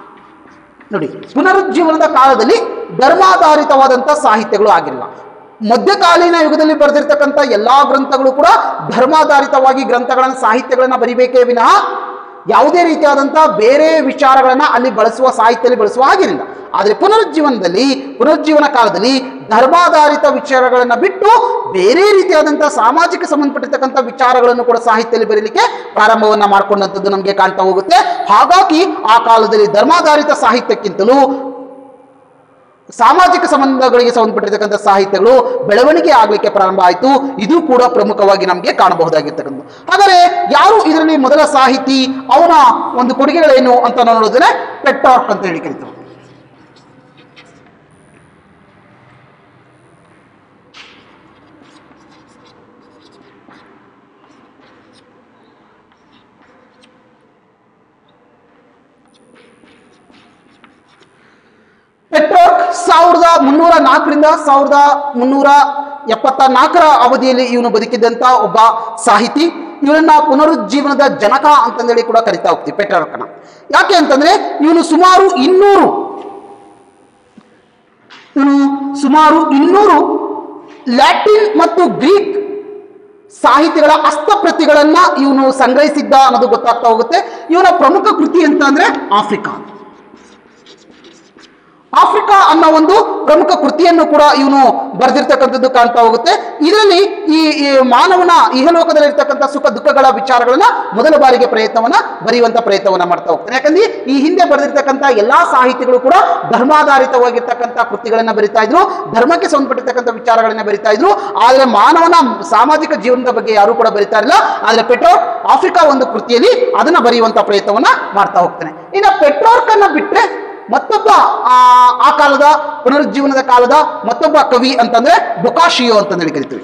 ನೋಡಿ ಪುನರುಜ್ಜೀವನದ ಕಾಲದಲ್ಲಿ ಧರ್ಮಾಧಾರಿತವಾದಂತಹ ಸಾಹಿತ್ಯಗಳು ಆಗಿರಲಿಲ್ಲ ಮಧ್ಯಕಾಲೀನ ಯುಗದಲ್ಲಿ ಬರೆದಿರ್ತಕ್ಕಂಥ ಎಲ್ಲಾ ಗ್ರಂಥಗಳು ಕೂಡ ಧರ್ಮಾಧಾರಿತವಾಗಿ ಗ್ರಂಥಗಳನ್ನ ಸಾಹಿತ್ಯಗಳನ್ನ ಬರಿಬೇಕೇ ವಿನಃ ಯಾವುದೇ ರೀತಿಯಾದಂತಹ ಬೇರೆ ವಿಚಾರಗಳನ್ನ ಅಲ್ಲಿ ಬಳಸುವ ಸಾಹಿತ್ಯದಲ್ಲಿ ಬಳಸುವ ಹಾಗಿರಲಿಲ್ಲ ಆದರೆ ಪುನರುಜ್ಜೀವನದಲ್ಲಿ ಪುನರುಜ್ಜೀವನ ಕಾಲದಲ್ಲಿ ಧರ್ಮಾಧಾರಿತ ವಿಚಾರಗಳನ್ನ ಬಿಟ್ಟು ಬೇರೆ ರೀತಿಯಾದಂತಹ ಸಾಮಾಜಿಕ ಸಂಬಂಧಪಟ್ಟಿರ್ತಕ್ಕಂಥ ವಿಚಾರಗಳನ್ನು ಕೂಡ ಸಾಹಿತ್ಯದಲ್ಲಿ ಬರೀಲಿಕ್ಕೆ ಪ್ರಾರಂಭವನ್ನ ಮಾಡ್ಕೊಂಡಂಥದ್ದು ನಮಗೆ ಕಾಣ್ತಾ ಹೋಗುತ್ತೆ ಹಾಗಾಗಿ ಆ ಕಾಲದಲ್ಲಿ ಧರ್ಮಾಧಾರಿತ ಸಾಹಿತ್ಯಕ್ಕಿಂತಲೂ ಸಾಮಾಜಿಕ ಸಂಬಂಧಗಳಿಗೆ ಸಂಬಂಧಪಟ್ಟಿರ್ತಕ್ಕಂಥ ಸಾಹಿತ್ಯಗಳು ಬೆಳವಣಿಗೆ ಆಗಲಿಕ್ಕೆ ಪ್ರಾರಂಭ ಆಯಿತು ಇದು ಕೂಡ ಪ್ರಮುಖವಾಗಿ ನಮಗೆ ಕಾಣಬಹುದಾಗಿರ್ತಕ್ಕಂಥ ಹಾಗಾದರೆ ಯಾರು ಇದರಲ್ಲಿ ಮೊದಲ ಸಾಹಿತಿ ಅವನ ಒಂದು ಕೊಡುಗೆಗಳೇನು ಅಂತ ನಾವು ನೋಡಿದ್ರೆ ಪೆಟ್ಟಾರ್ಕ್ ಅಂತ ಹೇಳಿ ಕರಿತಾರೆ ಪೆಟ್ರೋಕ್ ಸಾವಿರದ ಮುನ್ನೂರ ನಾಲ್ಕರಿಂದ ಸಾವಿರದ ಮುನ್ನೂರ ಎಪ್ಪತ್ತ ನಾಲ್ಕರ ಅವಧಿಯಲ್ಲಿ ಇವನು ಬದುಕಿದ್ದಂತ ಒಬ್ಬ ಸಾಹಿತಿ ಇವನನ್ನ ಪುನರುಜ್ಜೀವನದ ಜನಕ ಅಂತಂದೇಳಿ ಕೂಡ ಕರಿತಾ ಹೋಗ್ತೀವಿ ಪೆಟ್ರೋಕನ ಯಾಕೆ ಅಂತಂದ್ರೆ ಇವನು ಸುಮಾರು ಇನ್ನೂರು ಇವನು ಸುಮಾರು ಇನ್ನೂರು ಲ್ಯಾಟಿನ್ ಮತ್ತು ಗ್ರೀಕ್ ಸಾಹಿತಿಗಳ ಹಸ್ತಪ್ರತಿಗಳನ್ನ ಇವನು ಸಂಗ್ರಹಿಸಿದ್ದ ಅನ್ನೋದು ಗೊತ್ತಾಗ್ತಾ ಹೋಗುತ್ತೆ ಇವನ ಪ್ರಮುಖ ಕೃತಿ ಅಂತ ಅಂದ್ರೆ ಆಫ್ರಿಕಾ ಆಫ್ರಿಕಾ ಅನ್ನೋ ಒಂದು ಪ್ರಮುಖ ಕೃತಿಯನ್ನು ಕೂಡ ಇವನು ಬರೆದಿರ್ತಕ್ಕಂಥದ್ದು ಕಾಣ್ತಾ ಹೋಗುತ್ತೆ ಇದರಲ್ಲಿ ಈ ಈ ಮಾನವನ ಇಹಲೋಕದಲ್ಲಿ ಇರ್ತಕ್ಕಂಥ ಸುಖ ದುಃಖಗಳ ವಿಚಾರಗಳನ್ನ ಮೊದಲ ಬಾರಿಗೆ ಪ್ರಯತ್ನವನ್ನ ಬರೆಯುವಂತ ಪ್ರಯತ್ನವನ್ನ ಮಾಡ್ತಾ ಹೋಗ್ತಾನೆ ಯಾಕಂದ್ರೆ ಈ ಹಿಂದೆ ಬರೆದಿರ್ತಕ್ಕಂಥ ಎಲ್ಲಾ ಸಾಹಿತಿಗಳು ಕೂಡ ಧರ್ಮಾಧಾರಿತವಾಗಿರ್ತಕ್ಕಂಥ ಕೃತಿಗಳನ್ನ ಬರಿತಾ ಇದ್ರು ಧರ್ಮಕ್ಕೆ ಸಂಬಂಧಪಟ್ಟಿರ್ತಕ್ಕಂಥ ವಿಚಾರಗಳನ್ನ ಬರಿತಾ ಇದ್ರು ಆದ್ರೆ ಮಾನವನ ಸಾಮಾಜಿಕ ಜೀವನದ ಬಗ್ಗೆ ಯಾರು ಕೂಡ ಬರಿತಾ ಇರಲಿಲ್ಲ ಆದ್ರೆ ಪೆಟ್ರೋಕ್ ಆಫ್ರಿಕಾ ಒಂದು ಕೃತಿಯಲ್ಲಿ ಅದನ್ನ ಬರೆಯುವಂತ ಪ್ರಯತ್ನವನ್ನ ಮಾಡ್ತಾ ಹೋಗ್ತಾನೆ ಇನ್ನು ಪೆಟ್ರೋರ್ಕ್ ಅನ್ನ ಬಿಟ್ರೆ ಮತ್ತೊಬ್ಬ ಆ ಆ ಕಾಲದ ಪುನರುಜ್ಜೀವನದ ಕಾಲದ ಮತ್ತೊಬ್ಬ ಕವಿ ಅಂತಂದ್ರೆ ಬೊಕಾಶಿಯೋ ಅಂತ ಹೇಳಿ ಕರಿತೀವಿ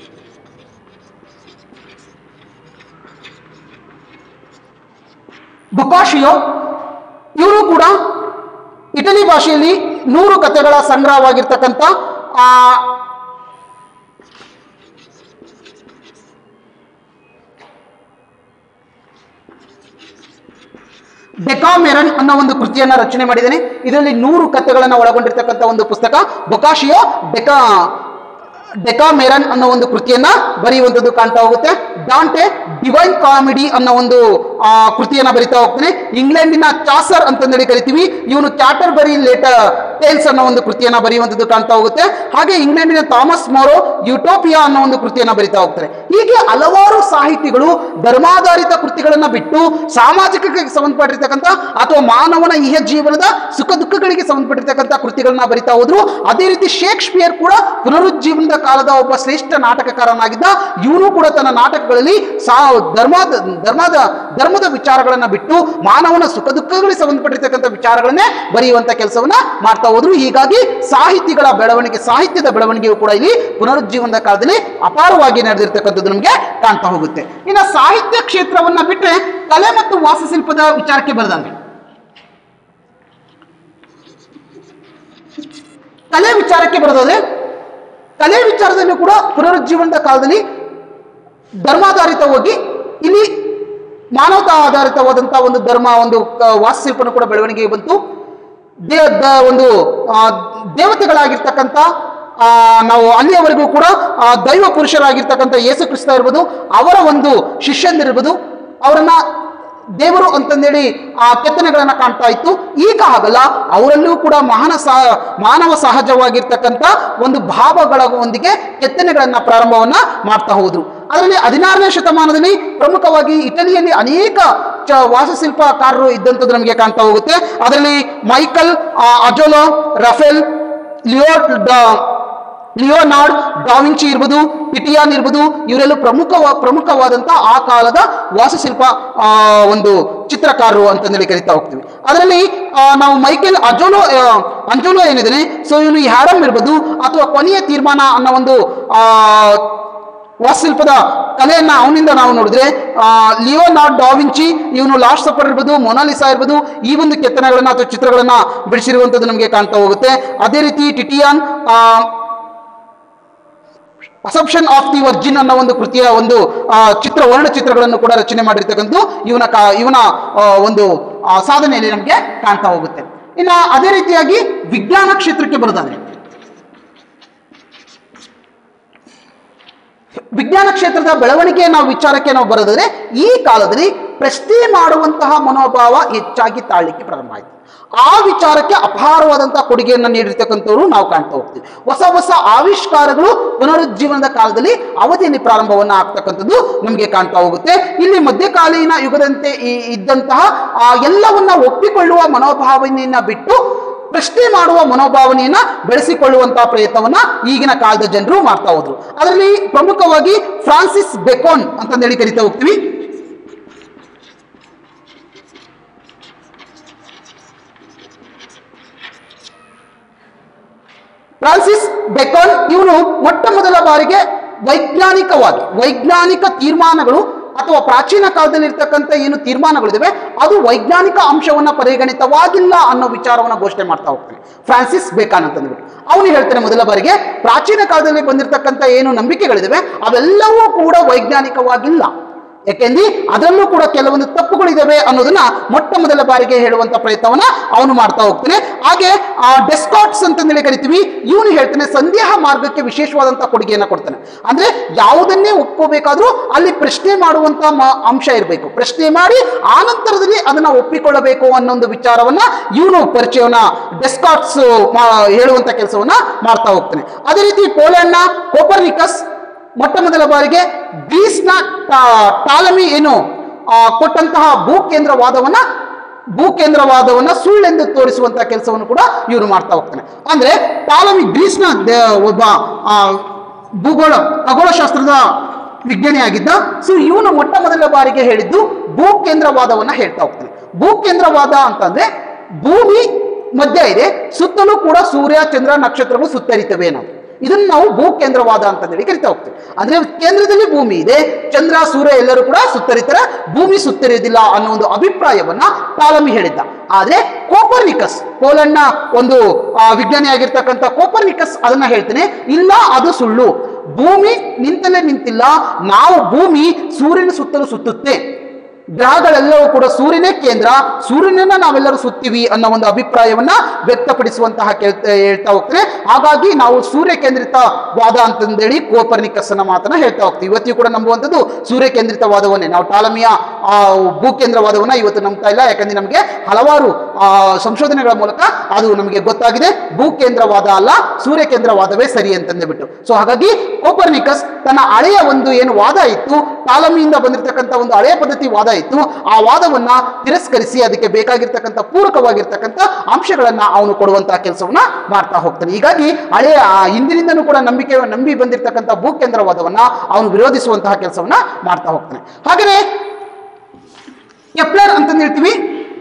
ಬೊಕಾಶಿಯೋ ಇವರು ಕೂಡ ಇಟಲಿ ಭಾಷೆಯಲ್ಲಿ ನೂರು ಕಥೆಗಳ ಸಂಗ್ರಹವಾಗಿರ್ತಕ್ಕಂಥ ಆ ಡೆಕಾಮೆರನ್ ಅನ್ನೋ ಒಂದು ಕೃತಿಯನ್ನ ರಚನೆ ಮಾಡಿದ್ದೇನೆ ಇದರಲ್ಲಿ ನೂರು ಕಥೆಗಳನ್ನ ಒಳಗೊಂಡಿರ್ತಕ್ಕಂಥ ಒಂದು ಪುಸ್ತಕ ಬೊಕಾಶಿಯೋ ಡೆಕಾ ಡೆಕಾಮೆರನ್ ಅನ್ನೋ ಒಂದು ಕೃತಿಯನ್ನ ಬರೆಯುವಂಥದ್ದು ಕಾಣ್ತಾ ಹೋಗುತ್ತೆ ಡಾಂಟೆ ಡಿವೈನ್ ಕಾಮಿಡಿ ಅನ್ನೋ ಒಂದು ಆ, ಕೃತಿಯನ್ನ ಬರಿತಾ ಹೋಗ್ತಾನೆ ಇಂಗ್ಲೆಂಡಿನ ಚಾಸರ್ ಅಂತಂದೇಳಿ ಕರಿತೀವಿ ಇವನು ಚಾಟರ್ ಬರಿ ಲೇಟರ್ ಟೇಲ್ಸ್ ಅನ್ನೋ ಒಂದು ಕೃತಿಯನ್ನ ಬರೆಯುವಂಥದ್ದು ಕಾಣ್ತಾ ಹೋಗುತ್ತೆ ಹಾಗೆ ಇಂಗ್ಲೆಂಡಿನ ಥಾಮಸ್ ಮೋರೋ ಯುಟೋಪಿಯಾ ಅನ್ನೋ ಒಂದು ಕೃತಿಯನ್ನ ಬರಿತಾ ಹೋಗ್ತಾರೆ ಹೀಗೆ ಹಲವಾರು ಸಾಹಿತಿಗಳು ಧರ್ಮಾಧಾರಿತ ಕೃತಿಗಳನ್ನ ಬಿಟ್ಟು ಸಾಮಾಜಿಕಕ್ಕೆ ಸಂಬಂಧಪಟ್ಟಿರ್ತಕ್ಕಂಥ ಅಥವಾ ಮಾನವನ ಇಹ ಜೀವನದ ಸುಖ ದುಃಖಗಳಿಗೆ ಸಂಬಂಧಪಟ್ಟಿರ್ತಕ್ಕಂಥ ಕೃತಿಗಳನ್ನ ಬರಿತಾ ಹೋದ್ರು ಅದೇ ರೀತಿ ಶೇಕ್ಸ್ಪಿಯರ್ ಕೂಡ ಪುನರುಜ್ಜೀವನದ ಕಾಲದ ಒಬ್ಬ ಶ್ರೇಷ್ಠ ನಾಟಕಕಾರನಾಗಿದ್ದ ಇವನು ಕೂಡ ತನ್ನ ನಾಟಕಗಳಲ್ಲಿ ಸಾ ಧರ್ಮದ ಧರ್ಮದ ಧರ್ಮದ ವಿಚಾರಗಳನ್ನ ಬಿಟ್ಟು ಮಾನವನ ಸುಖ ದುಃಖಗಳಿಗೆ ಸಂಬಂಧಪಟ್ಟಿರ್ತಕ್ಕಂಥ ವಿಚಾರಗಳನ್ನೇ ಬರೆಯುವಂತ ಕೆಲಸವನ್ನ ಮಾಡ್ತಾ ಹೋದ್ರು ಹೀಗಾಗಿ ಸಾಹಿತಿಗಳ ಬೆಳವಣಿಗೆ ಸಾಹಿತ್ಯದ ಬೆಳವಣಿಗೆಯು ಕೂಡ ಇಲ್ಲಿ ಪುನರುಜ್ಜೀವನದ ಕಾಲದಲ್ಲಿ ಅಪಾರವಾಗಿ ನಡೆದಿರ್ತಕ್ಕಂಥದ್ದು ನಮಗೆ ಕಾಣ್ತಾ ಹೋಗುತ್ತೆ ಇನ್ನು ಸಾಹಿತ್ಯ ಕ್ಷೇತ್ರವನ್ನ ಬಿಟ್ರೆ ಕಲೆ ಮತ್ತು ವಾಸ್ತುಶಿಲ್ಪದ ವಿಚಾರಕ್ಕೆ ಬರದಂಗೆ ಕಲೆ ವಿಚಾರಕ್ಕೆ ಬರೋದಾದ್ರೆ ಕಲೆ ವಿಚಾರದಲ್ಲೂ ಕೂಡ ಪುನರುಜ್ಜೀವನದ ಕಾಲದಲ್ಲಿ ಧರ್ಮಾಧಾರಿತವಾಗಿ ಇಲ್ಲಿ ಮಾನವತಾ ಆಧಾರಿತವಾದಂತಹ ಒಂದು ಧರ್ಮ ಒಂದು ಕ- ವಾಸ್ತುಶಿಲ್ಪನೂ ಕೂಡ ಬೆಳವಣಿಗೆಗೆ ಬಂತು ದೇ ದ- ಒಂದು ಆ, ದೇವತೆಗಳಾಗಿರ್ತಕ್ಕಂಥ ಆ, ನಾವು ಅಲ್ಲಿಯವರೆಗೂ ಕೂಡ ಆ, ದೈವ ಪುರುಷರಾಗಿರ್ತಕ್ಕಂಥ ಯೇಸು ಕ್ರಿಸ್ತ ಇರ್ಬೋದು ಅವರ ಒಂದು ಶಿಷ್ಯಂದಿರ್ಬೋದು ಅವರನ್ನ ದೇವರು ಅಂತಂದೇಳಿ ಆ ಕೆತ್ತನೆಗಳನ್ನ ಕಾಣ್ತಾ ಇತ್ತು ಈಗ ಹಾಗಲ್ಲ ಅವರಲ್ಲೂ ಕೂಡ ಮಹಾನ ಸಹ ಮಾನವ ಸಹಜವಾಗಿರ್ತಕ್ಕಂಥ ಒಂದು ಭಾವಗಳ ಒಂದಿಗೆ ಕೆತ್ತನೆಗಳನ್ನ ಪ್ರಾರಂಭವನ್ನ ಮಾಡ್ತಾ ಹೋದ್ರು ಅದರಲ್ಲಿ ಹದಿನಾರನೇ ಶತಮಾನದಲ್ಲಿ ಪ್ರಮುಖವಾಗಿ ಇಟಲಿಯಲ್ಲಿ ಅನೇಕ ಚ ವಾಸ್ತುಶಿಲ್ಪಕಾರರು ಇದ್ದಂಥದ್ದು ನಮಗೆ ಕಾಣ್ತಾ ಹೋಗುತ್ತೆ ಅದರಲ್ಲಿ ಮೈಕಲ್ ಆ, ಅಜೋಲೋ ರಫೇಲ್ ಲಿಯೋ ಡ- ಲಿಯೋನಾರ್ಡ್ ಡಾವಿಂಚಿ ಇರ್ಬೋದು ಟಿಟಿಯಾನ್ ಇರ್ಬೋದು ಇವರೆಲ್ಲ ಪ್ರಮುಖ ಪ್ರಮುಖವಾದಂಥ ಆ ಕಾಲದ ವಾಸ್ತುಶಿಲ್ಪ ಆ, ಒಂದು ಚಿತ್ರಕಾರರು ಅಂತಂದೇಳಿ ಕರಿತಾ ಹೋಗ್ತೀವಿ ಅದರಲ್ಲಿ ಆ, ನಾವು ಮೈಕೆಲ್ ಅಜೋಲೋ ಆ, ಅಂಜೋಲೋ ಏನಿದೆ ಸೊ ಇವನು ಹ್ಯಾರಮ್ ಇರ್ಬೋದು ಅಥವಾ ಕೊನೆಯ ತೀರ್ಮಾನ ಅನ್ನೋ ಒಂದು ಆ, ವಾಸ್ತುಶಿಲ್ಪದ ಕಲೆಯನ್ನ ಅವನಿಂದ ನಾವು ನೋಡಿದ್ರೆ ಆ, ಲಿಯೋನಾರ್ಡ್ ಡಾವಿಂಚಿ ಇವನು ಲಾಸ್ಟ್ ಸಫರ್ ಇರ್ಬೋದು ಮೊನಾಲಿಸಾ ಇರ್ಬೋದು ಈ ಒಂದು ಕೆತ್ತನೆಗಳನ್ನ ಅಥವಾ ಚಿತ್ರಗಳನ್ನ ಬಿಡಿಸಿರುವಂಥದ್ದು ನಮಗೆ ಕಾಣ್ತಾ ಹೋಗುತ್ತೆ ಅದೇ ರೀತಿ ಟಿಟಿಯಾನ್ ಆ, ಅಸಂಪ್ಷನ್ ಆಫ್ ದಿ ವರ್ಜಿನ್ ಅನ್ನೋ ಒಂದು ಕೃತಿಯ ಒಂದು ಆ, ಚಿತ್ರ ವರ್ಣಚಿತ್ರಗಳನ್ನು ಕೂಡ ರಚನೆ ಮಾಡಿರ್ತಕ್ಕಂಥದ್ದು ಇವನ ಕಾ ಇವನ ಆ, ಒಂದು ಆ, ಸಾಧನೆಯಲ್ಲಿ ನಮಗೆ ಕಾಣ್ತಾ ಹೋಗುತ್ತೆ ಇನ್ನು ಅದೇ ರೀತಿಯಾಗಿ ವಿಜ್ಞಾನ ಕ್ಷೇತ್ರಕ್ಕೆ ಬರೋದಾದ್ರೆ ವಿಜ್ಞಾನ ಕ್ಷೇತ್ರದ ಬೆಳವಣಿಗೆ ನಾವು ವಿಚಾರಕ್ಕೆ ನಾವು ಬರೋದಾದ್ರೆ ಈ ಕಾಲದಲ್ಲಿ ಪ್ರಶ್ನೆ ಮಾಡುವಂತಹ ಮನೋಭಾವ ಹೆಚ್ಚಾಗಿ ತಾಳ್ಲಿಕ್ಕೆ ಪ್ರಾರಂಭ ಆಯಿತು ಆ ವಿಚಾರಕ್ಕೆ ಅಪಾರವಾದಂತಹ ಕೊಡುಗೆಯನ್ನು ನೀಡಿರ್ತಕ್ಕಂಥವ್ರು ನಾವು ಕಾಣ್ತಾ ಹೋಗ್ತೀವಿ ಹೊಸ ಹೊಸ ಆವಿಷ್ಕಾರಗಳು ಪುನರುಜ್ಜೀವನದ ಕಾಲದಲ್ಲಿ ಅವಧಿಯಲ್ಲಿ ಪ್ರಾರಂಭವನ್ನ ಆಗ್ತಕ್ಕಂಥದ್ದು ನಮಗೆ ಕಾಣ್ತಾ ಹೋಗುತ್ತೆ ಇಲ್ಲಿ ಮಧ್ಯಕಾಲೀನ ಯುಗದಂತೆ ಈ ಇದ್ದಂತಹ ಆ ಎಲ್ಲವನ್ನ ಒಪ್ಪಿಕೊಳ್ಳುವ ಮನೋಭಾವನೆಯನ್ನ ಬಿಟ್ಟು ಪ್ರಶ್ನೆ ಮಾಡುವ ಮನೋಭಾವನೆಯನ್ನ ಬೆಳೆಸಿಕೊಳ್ಳುವಂತಹ ಪ್ರಯತ್ನವನ್ನ ಈಗಿನ ಕಾಲದ ಜನರು ಮಾಡ್ತಾ ಹೋದ್ರು ಅದರಲ್ಲಿ ಪ್ರಮುಖವಾಗಿ ಫ್ರಾನ್ಸಿಸ್ ಬೆಕೋನ್ ಅಂತಂದೇಳಿ ಕರಿತಾ ಹೋಗ್ತೀವಿ ಫ್ರಾನ್ಸಿಸ್ ಬೆಕಾನ್ ಇವನು ಮೊಟ್ಟ ಮೊದಲ ಬಾರಿಗೆ ವೈಜ್ಞಾನಿಕವಾಗಿ ವೈಜ್ಞಾನಿಕ ತೀರ್ಮಾನಗಳು ಅಥವಾ ಪ್ರಾಚೀನ ಕಾಲದಲ್ಲಿ ಇರ್ತಕ್ಕಂಥ ಏನು ತೀರ್ಮಾನಗಳಿದಾವೆ ಅದು ವೈಜ್ಞಾನಿಕ ಅಂಶವನ್ನ ಪರಿಗಣಿತವಾಗಿಲ್ಲ ಅನ್ನೋ ವಿಚಾರವನ್ನ ಘೋಷಣೆ ಮಾಡ್ತಾ ಹೋಗ್ತಾನೆ ಫ್ರಾನ್ಸಿಸ್ ಬೇಕಾನ್ ಅಂತಂದ್ಬಿಟ್ಟು ಅವನು ಹೇಳ್ತಾನೆ ಮೊದಲ ಬಾರಿಗೆ ಪ್ರಾಚೀನ ಕಾಲದಲ್ಲಿ ಬಂದಿರತಕ್ಕಂಥ ಏನು ನಂಬಿಕೆಗಳಿದಾವೆ ಅವೆಲ್ಲವೂ ಕೂಡ ವೈಜ್ಞಾನಿಕವಾಗಿಲ್ಲ ಯಾಕೆಂದ್ರೆ ಅದರಲ್ಲೂ ಕೂಡ ಕೆಲವೊಂದು ತಪ್ಪುಗಳಿದಾವೆ ಅನ್ನೋದನ್ನ ಮೊಟ್ಟ ಮೊದಲ ಬಾರಿಗೆ ಹೇಳುವಂತ ಪ್ರಯತ್ನವನ್ನ ಅವನು ಮಾಡ್ತಾ ಹೋಗ್ತಾನೆ ಹಾಗೆ ಆ ಡೆಸ್ಕಾಟ್ಸ್ ಅಂತಂದೇಳಿ ಕರಿತೀವಿ ಇವನು ಹೇಳ್ತಾನೆ ಸಂದೇಹ ಮಾರ್ಗಕ್ಕೆ ವಿಶೇಷವಾದಂತಹ ಕೊಡುಗೆಯನ್ನ ಕೊಡ್ತಾನೆ ಅಂದ್ರೆ ಯಾವುದನ್ನೇ ಒಪ್ಕೋಬೇಕಾದ್ರೂ ಅಲ್ಲಿ ಪ್ರಶ್ನೆ ಮಾಡುವಂತ ಮ- ಅಂಶ ಇರಬೇಕು ಪ್ರಶ್ನೆ ಮಾಡಿ ಆ ನಂತರದಲ್ಲಿ ಅದನ್ನ ಒಪ್ಪಿಕೊಳ್ಳಬೇಕು ಅನ್ನೋ ಒಂದು ವಿಚಾರವನ್ನ ಇವನು ಪರಿಚಯವನ್ನ ಡೆಸ್ಕಾಟ್ಸ್ ಹೇಳುವಂತ ಕೆಲಸವನ್ನ ಮಾಡ್ತಾ ಹೋಗ್ತಾನೆ ಅದೇ ರೀತಿ ಪೋಲೆಂಡ್ನ ಕೋಪರ್ನಿಕಸ್ ಮೊಟ್ಟ ಮೊದಲ ಬಾರಿಗೆ ಗ್ರೀಸ್ನ ಟಾ- ಟಾಲಮಿ ಏನು ಆ, ಕೊಟ್ಟಂತಹ ಭೂಕೇಂದ್ರವಾದವನ್ನ ಭೂಕೇಂದ್ರವಾದವನ್ನ ಸುಳ್ಳೆಂದು ತೋರಿಸುವಂತಹ ಕೆಲಸವನ್ನು ಕೂಡ ಇವನು ಮಾಡ್ತಾ ಹೋಗ್ತಾನೆ ಅಂದ್ರೆ ಟಾಲಮಿ ಗ್ರೀಸ್ನ ದೇ- ಒಬ್ಬ ಆ, ಭೂಗೋಳ ಖಗೋಳಶಾಸ್ತ್ರದ ವಿಜ್ಞಾನಿಯಾಗಿದ್ದ ಸೊ ಇವನು ಮೊಟ್ಟ ಮೊದಲ ಬಾರಿಗೆ ಹೇಳಿದ್ದು ಭೂಕೇಂದ್ರವಾದವನ್ನ ಹೇಳ್ತಾ ಹೋಗ್ತಾನೆ ಭೂಕೇಂದ್ರವಾದ ಅಂತಂದ್ರೆ ಭೂಮಿ ಮಧ್ಯ ಇದೆ ಸುತ್ತಲೂ ಕೂಡ ಸೂರ್ಯ ಚಂದ್ರ ನಕ್ಷತ್ರಗಳು ಸುತ್ತರಿತವೆ ಅನ್ನೋದು ಇದನ್ನು ನಾವು ಭೂಕೇಂದ್ರವಾದ ಅಂತ ಹೇಳಿ ಕರಿತಾ ಹೋಗ್ತೀವಿ ಅಂದ್ರೆ ಕೇಂದ್ರದಲ್ಲಿ ಭೂಮಿ ಇದೆ ಚಂದ್ರ ಸೂರ್ಯ ಎಲ್ಲರೂ ಕೂಡ ಸುತ್ತರಿತಾರೆ ಭೂಮಿ ಸುತ್ತರಿಯೋದಿಲ್ಲ ಅನ್ನೋ ಒಂದು ಅಭಿಪ್ರಾಯವನ್ನ ಟಾಲಮಿ ಹೇಳಿದ್ದ ಆದ್ರೆ ಕೋಪರ್ನಿಕಸ್ ಪೋಲೆಂಡ್ನ ಒಂದು ಆ, ವಿಜ್ಞಾನಿಯಾಗಿರ್ತಕ್ಕಂಥ ಕೋಪರ್ನಿಕಸ್ ಅದನ್ನ ಹೇಳ್ತೇನೆ ಇಲ್ಲ ಅದು ಸುಳ್ಳು ಭೂಮಿ ನಿಂತಲೇ ನಿಂತಿಲ್ಲ ನಾವು ಭೂಮಿ ಸೂರ್ಯನ ಸುತ್ತಲೂ ಸುತ್ತುತ್ತೆ ಗ್ರಹಗಳೆಲ್ಲವೂ ಕೂಡ ಸೂರ್ಯನೇ ಕೇಂದ್ರ ಸೂರ್ಯನನ್ನ ನಾವೆಲ್ಲರೂ ಸುತ್ತೀವಿ ಅನ್ನೋ ಒಂದು ಅಭಿಪ್ರಾಯವನ್ನ ವ್ಯಕ್ತಪಡಿಸುವಂತಹ ಕೇಳ್ತಾ ಹೇಳ್ತಾ ಹೋಗ್ತಾರೆ ಹಾಗಾಗಿ ನಾವು ಸೂರ್ಯ ಕೇಂದ್ರಿತವಾದ ಅಂತಂದೇಳಿ ಕೋಪರ್ನಿಕಸ್ನ ಮಾತನ್ನ ಹೇಳ್ತಾ ಹೋಗ್ತೀವಿ ಇವತ್ತಿಗೂ ಕೂಡ ನಂಬುವಂಥದ್ದು ಸೂರ್ಯ ಕೇಂದ್ರಿತವಾದವನ್ನೇ ನಾವು ಟಾಲಮಿಯ ಆ, ಭೂಕೇಂದ್ರವಾದವನ್ನ ಇವತ್ತು ನಂಬ್ತಾ ಇಲ್ಲ ಯಾಕಂದ್ರೆ ನಮಗೆ ಹಲವಾರು ಆ, ಸಂಶೋಧನೆಗಳ ಮೂಲಕ ಅದು ನಮಗೆ ಗೊತ್ತಾಗಿದೆ ಭೂಕೇಂದ್ರವಾದ ಅಲ್ಲ ಸೂರ್ಯ ಕೇಂದ್ರವಾದವೇ ಸರಿ ಅಂತಂದು ಬಿಟ್ಟು ಸೊ ಹಾಗಾಗಿ ಕೋಪರ್ನಿಕಸ್ ತನ್ನ ಹಳೆಯ ಒಂದು ಏನು ವಾದ ಇತ್ತು ಟಾಲಮಿಯಿಂದ ಬಂದಿರತಕ್ಕಂಥ ಒಂದು ಹಳೆಯ ಪದ್ಧತಿ ವಾದ ಇತ್ತು ಆ ವಾದವನ್ನ ತಿರಸ್ಕರಿಸಿ ಅದಕ್ಕೆ ಬೇಕಾಗಿರ್ತಕ್ಕಂಥ ಪೂರಕವಾಗಿರ್ತಕ್ಕಂಥ ಅಂಶಗಳನ್ನ ಅವನು ಕೊಡುವಂತಹ ಕೆಲಸವನ್ನ ಮಾಡ್ತಾ ಹೋಗ್ತಾನೆ ಹೀಗಾಗಿ ಹಳೆಯ ಆ ಹಿಂದಿನಿಂದನೂ ಕೂಡ ನಂಬಿಕೆ ನಂಬಿ ಬಂದಿರತಕ್ಕಂಥ ಭೂಕೇಂದ್ರವಾದವನ್ನ ಅವನು ವಿರೋಧಿಸುವಂತಹ ಕೆಲಸವನ್ನ ಮಾಡ್ತಾ ಹೋಗ್ತಾನೆ ಹಾಗೆಯೇ ಕೆಪ್ಲರ್ ಅಂತಂದು ಹೇಳ್ತೀವಿ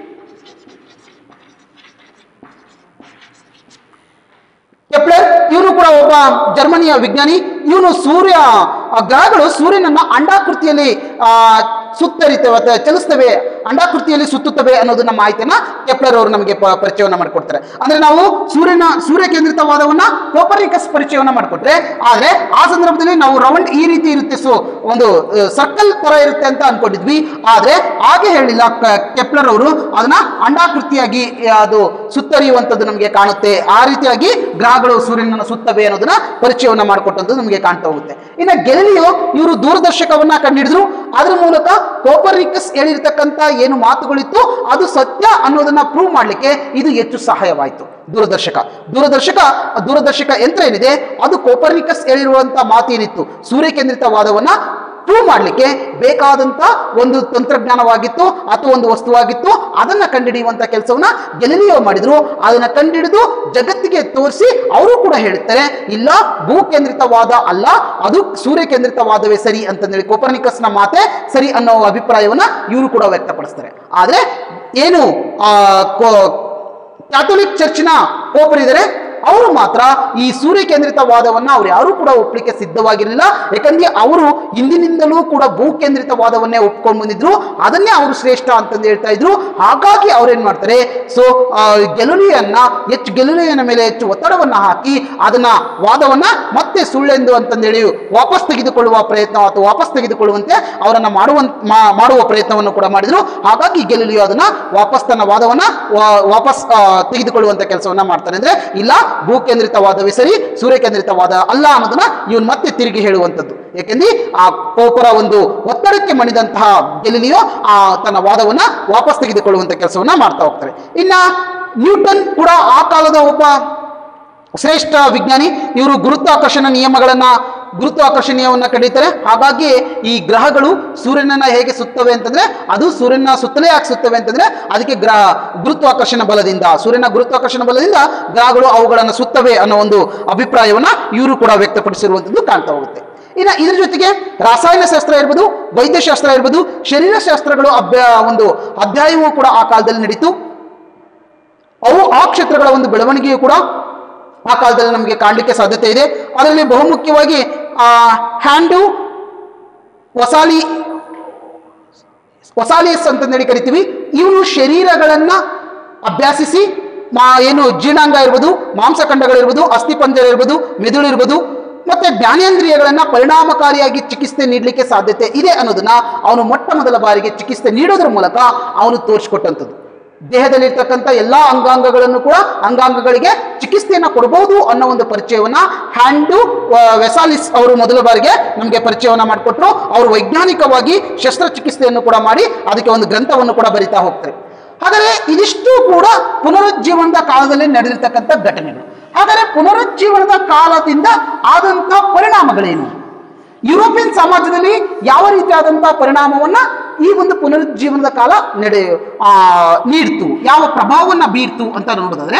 ಕೆಪ್ಲರ್ ಇವನು ಕೂಡ ಒಬ್ಬ ಜರ್ಮನಿಯ ವಿಜ್ಞಾನಿ ಇವನು ಸೂರ್ಯ ಆ ಗ್ರಹಗಳು ಸೂರ್ಯನನ್ನ ಅಂಡಾಕೃತಿಯಲ್ಲಿ ಆ, ಸುತ್ತರಿತವೆ ಅಥವಾ ಚಲಿಸ್ತವೆ ಅಂಡಾಕೃತಿಯಲ್ಲಿ ಸುತ್ತುತ್ತವೆ ಅನ್ನೋದನ್ನ ಮಾಹಿತಿಯನ್ನ ಕೆಪ್ಲರ್ ಅವರು ನಮಗೆ ಪ- ಪರಿಚಯವನ್ನ ಮಾಡಿಕೊಡ್ತಾರೆ ಅಂದ್ರೆ ನಾವು ಸೂರ್ಯನ ಸೂರ್ಯ ಕೇಂದ್ರಿತವಾದವನ್ನ ಕೋಪರ್ನಿಕಸ್ ಪರಿಚಯವನ್ನ ಮಾಡಿಕೊಟ್ರೆ ಆದ್ರೆ ಆ ಸಂದರ್ಭದಲ್ಲಿ ನಾವು ರೌಂಡ್ ಈ ರೀತಿ ಇರುತ್ತೆ ಸೊ ಒಂದು ಸರ್ಕಲ್ ತರ ಇರುತ್ತೆ ಅಂತ ಅನ್ಕೊಂಡಿದ್ವಿ ಆದ್ರೆ ಹಾಗೆ ಹೇಳಿಲ್ಲ ಕ- ಕೆಪ್ಲರ್ ಅವರು ಅದನ್ನ ಅಂಡಾಕೃತಿಯಾಗಿ ಆ, ಅದು ಸುತ್ತರಿಯುವಂಥದ್ದು ನಮಗೆ ಕಾಣುತ್ತೆ ಆ ರೀತಿಯಾಗಿ ಗ್ರಹಗಳು ಸೂರ್ಯನನ್ನು ಸುತ್ತವೆ ಅನ್ನೋದನ್ನ ಪರಿಚಯವನ್ನ ಮಾಡಿಕೊಟ್ಟಂಥದ್ದು ನಮಗೆ ಕಾಣ್ತಾ ಹೋಗುತ್ತೆ ಇನ್ನು ಗೆಲಿಲಿಯೋ ಇವರು ದೂರದರ್ಶಕವನ್ನ ಕಂಡುಹಿಡಿದ್ರು ಅದ್ರ ಮೂಲಕ ಕೋಪರ್ನಿಕಸ್ ಹೇಳಿರ್ತಕ್ಕಂಥ ಏನು ಮಾತುಗಳಿತ್ತು ಅದು ಸತ್ಯ ಅನ್ನೋದನ್ನ ಪ್ರೂವ್ ಮಾಡ್ಲಿಕ್ಕೆ ಇದು ಹೆಚ್ಚು ಸಹಾಯವಾಯಿತು ದೂರದರ್ಶಕ ದೂರದರ್ಶಕ ದೂರದರ್ಶಕ ಯಂತ್ರ ಏನಿದೆ ಅದು ಕೋಪರ್ನಿಕಸ್ ಹೇಳಿರುವಂತ ಮಾತೇನಿತ್ತು ಸೂರ್ಯ ಕೇಂದ್ರಿತವಾದವನ್ನ ಪ್ರೂವ್ ಮಾಡಲಿಕ್ಕೆ ಬೇಕಾದಂತ ಒಂದು ತಂತ್ರಜ್ಞಾನವಾಗಿತ್ತು ಅಥವಾ ಒಂದು ವಸ್ತುವಾಗಿತ್ತು ಅದನ್ನ ಕಂಡುಹಿಡಿಯುವಂತ ಕೆಲಸವನ್ನ ಗೆಲಿಲಿಯೋ ಮಾಡಿದ್ರು ಅದನ್ನ ಕಂಡುಹಿಡಿದು ಜಗತ್ತಿಗೆ ತೋರಿಸಿ ಅವರು ಕೂಡ ಹೇಳ್ತಾರೆ ಇಲ್ಲ ಭೂ ಕೇಂದ್ರಿತವಾದ ಅಲ್ಲ ಅದು ಸೂರ್ಯ ಕೇಂದ್ರಿತವಾದವೇ ಸರಿ ಅಂತಂದೇಳಿ ಕೋಪರ್ನಿಕಸ್ನ ಮಾತೆ ಸರಿ ಅನ್ನೋ ಅಭಿಪ್ರಾಯವನ್ನ ಇವರು ಕೂಡ ವ್ಯಕ್ತಪಡಿಸ್ತಾರೆ ಆದ್ರೆ ಏನು ಆ ಕೋ- ಕ್ಯಾಥೋಲಿಕ್ ಚರ್ಚಿನ ಪೋಪರಿದ್ದಾರೆ ಅವರು ಮಾತ್ರ ಈ ಸೂರ್ಯ ಕೇಂದ್ರಿತವಾದವನ್ನ ಅವ್ರು ಯಾರು ಕೂಡ ಒಪ್ಪಲಿಕ್ಕೆ ಸಿದ್ಧವಾಗಿರಲಿಲ್ಲ ಯಾಕಂದ್ರೆ ಅವರು ಹಿಂದಿನಿಂದಲೂ ಕೂಡ ಭೂ ಕೇಂದ್ರಿತವಾದವನ್ನೇ ಒಪ್ಕೊಂಡು ಬಂದಿದ್ರು ಅದನ್ನೇ ಅವರು ಶ್ರೇಷ್ಠ ಅಂತಂದು ಹೇಳ್ತಾ ಇದ್ರು ಹಾಗಾಗಿ ಅವ್ರೇನ್ ಮಾಡ್ತಾರೆ ಸೊ ಗೆಲುಲಿಯನ್ನ ಹೆಚ್ಚು ಗೆಲುಲಿಯನ ಮೇಲೆ ಹೆಚ್ಚು ಒತ್ತಡವನ್ನ ಹಾಕಿ ಅದನ್ನ ವಾದವನ್ನ ಮತ್ತೆ ಸುಳ್ಳೆಂದು ಅಂತಂದೇಳಿ ವಾಪಸ್ ತೆಗೆದುಕೊಳ್ಳುವ ಪ್ರಯತ್ನ ಅಥವಾ ವಾಪಸ್ ತೆಗೆದುಕೊಳ್ಳುವಂತೆ ಅವರನ್ನ ಮಾಡುವ ಮಾಡುವ ಪ್ರಯತ್ನವನ್ನು ಕೂಡ ಮಾಡಿದ್ರು ಹಾಗಾಗಿ ಗೆಲುಲಿಯೋ ಅದನ್ನ ವಾಪಸ್ ತನ್ನ ವಾದವನ್ನ ವಾ- ವಾಪಸ್ ಆ, ತೆಗೆದುಕೊಳ್ಳುವಂತ ಕೆಲಸವನ್ನ ಮಾಡ್ತಾನೆ ಅಂದ್ರೆ ಇಲ್ಲ ಭೂ ಕೇಂದ್ರಿತವಾದವೇ ಸರಿ ಸೂರ್ಯ ಕೇಂದ್ರಿತವಾದ ಅಲ್ಲ ಅನ್ನೋದನ್ನ ಇವನು ಮತ್ತೆ ತಿರುಗಿ ಹೇಳುವಂಥದ್ದು ಯಾಕೆಂದ್ರೆ ಆ ಕೋಪರ ಒಂದು ಒತ್ತಡಕ್ಕೆ ಮಣಿದಂತಹ ಗೆಲಿಲಿಯೋ ಆ ತನ್ನ ವಾದವನ್ನ ವಾಪಸ್ ತೆಗೆದುಕೊಳ್ಳುವಂತ ಕೆಲಸವನ್ನ ಮಾಡ್ತಾ ಹೋಗ್ತಾರೆ ಇನ್ನ ನ್ಯೂಟನ್ ಕೂಡ ಆ ಕಾಲದ ಒಬ್ಬ ಶ್ರೇಷ್ಠ ವಿಜ್ಞಾನಿ ಇವರು ಗುರುತ್ವಾಕರ್ಷಣ ನಿಯಮಗಳನ್ನ ಗುರುತ್ವಾಕರ್ಷಣೀಯವನ್ನ ಕಂಡಿದ್ದಾರೆ ಹಾಗಾಗಿ ಈ ಗ್ರಹಗಳು ಸೂರ್ಯನನ್ನ ಹೇಗೆ ಸುತ್ತವೆ ಅಂತಂದ್ರೆ ಅದು ಸೂರ್ಯನ ಸುತ್ತಲೇ ಯಾಕೆ ಸುತ್ತವೆ ಅಂತಂದ್ರೆ ಅದಕ್ಕೆ ಗ್ರಹ ಗುರುತ್ವಾಕರ್ಷಣ ಬಲದಿಂದ ಸೂರ್ಯನ ಗುರುತ್ವಾಕರ್ಷಣ ಬಲದಿಂದ ಗ್ರಹಗಳು ಅವುಗಳನ್ನು ಸುತ್ತವೆ ಅನ್ನೋ ಒಂದು ಅಭಿಪ್ರಾಯವನ್ನ ಇವರು ಕೂಡ ವ್ಯಕ್ತಪಡಿಸಿರುವಂಥದ್ದು ಕಾಣ್ತಾ ಹೋಗುತ್ತೆ ಇನ್ನು ಇದ್ರ ಜೊತೆಗೆ ರಾಸಾಯನ ಶಾಸ್ತ್ರ ಇರ್ಬೋದು ವೈದ್ಯಶಾಸ್ತ್ರ ಇರ್ಬೋದು ಶರೀರಶಾಸ್ತ್ರಗಳು ಅಭ್ಯ ಒಂದು ಅಧ್ಯಾಯವೂ ಕೂಡ ಆ ಕಾಲದಲ್ಲಿ ನಡೀತು ಅವು ಆ ಕ್ಷೇತ್ರಗಳ ಒಂದು ಬೆಳವಣಿಗೆಯು ಕೂಡ ಆ ಕಾಲದಲ್ಲಿ ನಮಗೆ ಕಾಣಲಿಕ್ಕೆ ಸಾಧ್ಯತೆ ಇದೆ ಅದರಲ್ಲಿ ಬಹುಮುಖ್ಯವಾಗಿ ಆ ಹ್ಯಾಂಡು ವಸಾಲಿ ವಸಾಲಿಯಸ್ ಅಂತಂದೇಳಿ ಕರಿತೀವಿ ಇವನು ಶರೀರಗಳನ್ನ ಅಭ್ಯಾಸಿಸಿ ಮಾ ಏನು ಜೀರ್ಣಾಂಗ ಇರ್ಬೋದು ಮಾಂಸಖಂಡಗಳಿರ್ಬೋದು ಅಸ್ಥಿಪಂಜರ ಇರ್ಬೋದು ಮೆದುಳು ಇರ್ಬೋದು ಮತ್ತೆ ಜ್ಞಾನೇಂದ್ರಿಯಗಳನ್ನ ಪರಿಣಾಮಕಾರಿಯಾಗಿ ಚಿಕಿತ್ಸೆ ನೀಡಲಿಕ್ಕೆ ಸಾಧ್ಯತೆ ಇದೆ ಅನ್ನೋದನ್ನ ಅವನು ಮೊಟ್ಟ ಮೊದಲ ಬಾರಿಗೆ ಚಿಕಿತ್ಸೆ ನೀಡೋದ್ರ ಮೂಲಕ ಅವನು ತೋರಿಸ್ಕೊಟ್ಟಂಥದ್ದು ದೇಹದಲ್ಲಿರ್ತಕ್ಕಂಥ ಎಲ್ಲಾ ಅಂಗಾಂಗಗಳನ್ನು ಕೂಡ ಅಂಗಾಂಗಗಳಿಗೆ ಚಿಕಿತ್ಸೆಯನ್ನ ಕೊಡಬಹುದು ಅನ್ನೋ ಒಂದು ಪರಿಚಯವನ್ನ ಹ್ಯಾಂಡು ವೆಸಾಲಿಸ್ ಅವರು ಮೊದಲ ಬಾರಿಗೆ ನಮಗೆ ಪರಿಚಯವನ್ನ ಮಾಡಿಕೊಟ್ರು ಅವರು ವೈಜ್ಞಾನಿಕವಾಗಿ ಶಸ್ತ್ರಚಿಕಿತ್ಸೆಯನ್ನು ಕೂಡ ಮಾಡಿ ಅದಕ್ಕೆ ಒಂದು ಗ್ರಂಥವನ್ನು ಕೂಡ ಬರಿತಾ ಹೋಗ್ತಾರೆ ಹಾಗಾದ್ರೆ ಇದಿಷ್ಟು ಕೂಡ ಪುನರುಜ್ಜೀವನದ ಕಾಲದಲ್ಲಿ ನಡೆದಿರ್ತಕ್ಕಂಥ ಘಟನೆಗಳು ಹಾಗಾದ್ರೆ ಪುನರುಜ್ಜೀವನದ ಕಾಲದಿಂದ ಆದಂತಹ ಪರಿಣಾಮಗಳೇನು ಯುರೋಪಿಯನ್ ಸಮಾಜದಲ್ಲಿ ಯಾವ ರೀತಿಯಾದಂತಹ ಪರಿಣಾಮವನ್ನ ಈ ಒಂದು ಪುನರುಜ್ಜೀವನದ ಕಾಲ ನಡೆ ಆ, ನೀಡ್ತು ಯಾವ ಪ್ರಭಾವವನ್ನ ಬೀರ್ತು ಅಂತ ನೋಡೋದಾದ್ರೆ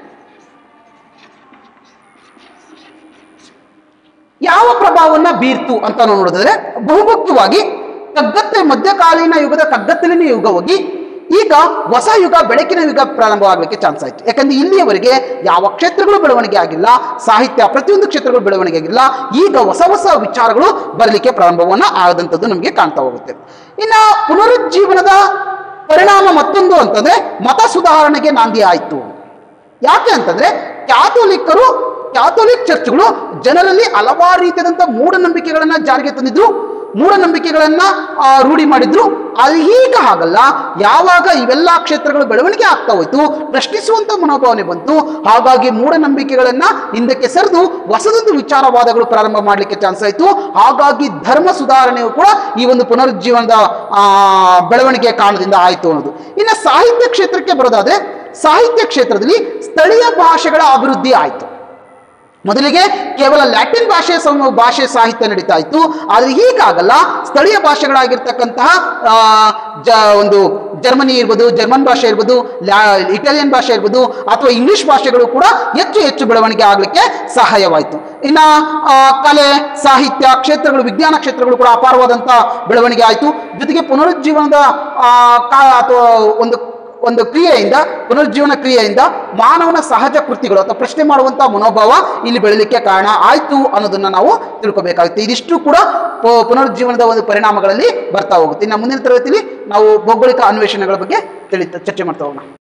ಯಾವ ಪ್ರಭಾವವನ್ನ ಬೀರ್ತು ಅಂತ ನಾವು ನೋಡೋದಾದ್ರೆ ಬಹುಮುಖ್ಯವಾಗಿ ಕಗ್ಗತ್ತೆ ಮಧ್ಯಕಾಲೀನ ಯುಗದ ಕಗ್ಗತ್ತಲಿನ ಯುಗ ಹೋಗಿ ಈಗ ಹೊಸ ಯುಗ ಬೆಳಕಿನ ಯುಗ ಪ್ರಾರಂಭವಾಗಲಿಕ್ಕೆ ಚಾನ್ಸ್ ಆಯ್ತು ಯಾಕಂದ್ರೆ ಇಲ್ಲಿಯವರೆಗೆ ಯಾವ ಕ್ಷೇತ್ರಗಳು ಬೆಳವಣಿಗೆ ಆಗಿಲ್ಲ ಸಾಹಿತ್ಯ ಪ್ರತಿಯೊಂದು ಕ್ಷೇತ್ರಗಳು ಬೆಳವಣಿಗೆ ಆಗಿಲ್ಲ ಈಗ ಹೊಸ ಹೊಸ ವಿಚಾರಗಳು ಬರಲಿಕ್ಕೆ ಪ್ರಾರಂಭವನ್ನ ಆಗದಂಥದ್ದು ನಮಗೆ ಕಾಣ್ತಾ ಹೋಗುತ್ತೆ ಇನ್ನ ಪುನರುಜ್ಜೀವನದ ಪರಿಣಾಮ ಮತ್ತೊಂದು ಅಂತಂದ್ರೆ ಮತ ಸುಧಾರಣೆಗೆ ನಾಂದಿ ಆಯ್ತು ಯಾಕೆ ಅಂತಂದ್ರೆ ಕ್ಯಾಥೋಲಿಕ್ಕರು ಕ್ಯಾಥೋಲಿಕ್ ಚರ್ಚ್ಗಳು ಜನರಲ್ಲಿ ಹಲವಾರು ರೀತಿಯಾದಂಥ ಮೂಢನಂಬಿಕೆಗಳನ್ನ ಜಾರಿಗೆ ತಂದಿದ್ರು ಮೂಢನಂಬಿಕೆಗಳನ್ನ ಆ, ರೂಢಿ ಮಾಡಿದ್ರು ಅಲ್ಲಿ ಈಗ ಹಾಗಲ್ಲ ಯಾವಾಗ ಇವೆಲ್ಲ ಕ್ಷೇತ್ರಗಳು ಬೆಳವಣಿಗೆ ಆಗ್ತಾ ಹೋಯ್ತು ಪ್ರಶ್ನಿಸುವಂತ ಮನೋಭಾವನೆ ಬಂತು ಹಾಗಾಗಿ ಮೂಢನಂಬಿಕೆಗಳನ್ನ ಹಿಂದಕ್ಕೆ ಸರಿದು ಹೊಸದೊಂದು ವಿಚಾರವಾದಗಳು ಪ್ರಾರಂಭ ಮಾಡಲಿಕ್ಕೆ ಚಾನ್ಸ್ ಆಯಿತು ಹಾಗಾಗಿ ಧರ್ಮ ಸುಧಾರಣೆಯು ಕೂಡ ಈ ಒಂದು ಪುನರುಜ್ಜೀವನದ ಆ, ಬೆಳವಣಿಗೆಯ ಕಾರಣದಿಂದ ಆಯಿತು ಅನ್ನೋದು ಇನ್ನು ಸಾಹಿತ್ಯ ಕ್ಷೇತ್ರಕ್ಕೆ ಬರೋದಾದ್ರೆ ಸಾಹಿತ್ಯ ಕ್ಷೇತ್ರದಲ್ಲಿ ಸ್ಥಳೀಯ ಭಾಷೆಗಳ ಅಭಿವೃದ್ಧಿ ಆಯಿತು ಮೊದಲಿಗೆ ಕೇವಲ ಲ್ಯಾಟಿನ್ ಭಾಷೆ ಸಮ ಭಾಷೆ ಸಾಹಿತ್ಯ ನಡೀತಾ ಇತ್ತು ಆದರೆ ಹೀಗಾಗಲ್ಲ ಸ್ಥಳೀಯ ಭಾಷೆಗಳಾಗಿರ್ತಕ್ಕಂತಹ ಆ, ಜ ಒಂದು ಜರ್ಮನಿ ಇರ್ಬೋದು ಜರ್ಮನ್ ಭಾಷೆ ಇರ್ಬೋದು ಲ್ಯಾ ಇಟಾಲಿಯನ್ ಭಾಷೆ ಇರ್ಬೋದು ಅಥವಾ ಇಂಗ್ಲಿಷ್ ಭಾಷೆಗಳು ಕೂಡ ಹೆಚ್ಚು ಹೆಚ್ಚು ಬೆಳವಣಿಗೆ ಆಗಲಿಕ್ಕೆ ಸಹಾಯವಾಯಿತು ಇನ್ನು ಆ, ಕಲೆ ಸಾಹಿತ್ಯ ಕ್ಷೇತ್ರಗಳು ವಿಜ್ಞಾನ ಕ್ಷೇತ್ರಗಳು ಕೂಡ ಅಪಾರವಾದಂಥ ಬೆಳವಣಿಗೆ ಆಯಿತು ಜೊತೆಗೆ ಪುನರುಜ್ಜೀವನದ ಆ, ಕಾ ಅಥವಾ ಒಂದು ಒಂದು ಕ್ರಿಯೆಯಿಂದ ಪುನರುಜ್ಜೀವನ ಕ್ರಿಯೆಯಿಂದ ಮಾನವನ ಸಹಜ ಕೃತಿಗಳು ಅಥವಾ ಪ್ರಶ್ನೆ ಮಾಡುವಂತ ಮನೋಭಾವ ಇಲ್ಲಿ ಬೆಳಲಿಕ್ಕೆ ಕಾರಣ ಆಯ್ತು ಅನ್ನೋದನ್ನ ನಾವು ತಿಳ್ಕೊಬೇಕಾಗುತ್ತೆ ಇದಿಷ್ಟು ಕೂಡ ಪ- ಪುನರುಜ್ಜೀವನದ ಒಂದು ಪರಿಣಾಮಗಳಲ್ಲಿ ಬರ್ತಾ ಹೋಗುತ್ತೆ ಇನ್ನು ಮುಂದಿನ ತರಗತಿಯಲ್ಲಿ ನಾವು ಭೌಗೋಳಿಕ ಅನ್ವೇಷಣೆಗಳ ಬಗ್ಗೆ ತಿಳಿ ಚರ್ಚೆ ಮಾಡ್ತಾ ಹೋಗೋಣ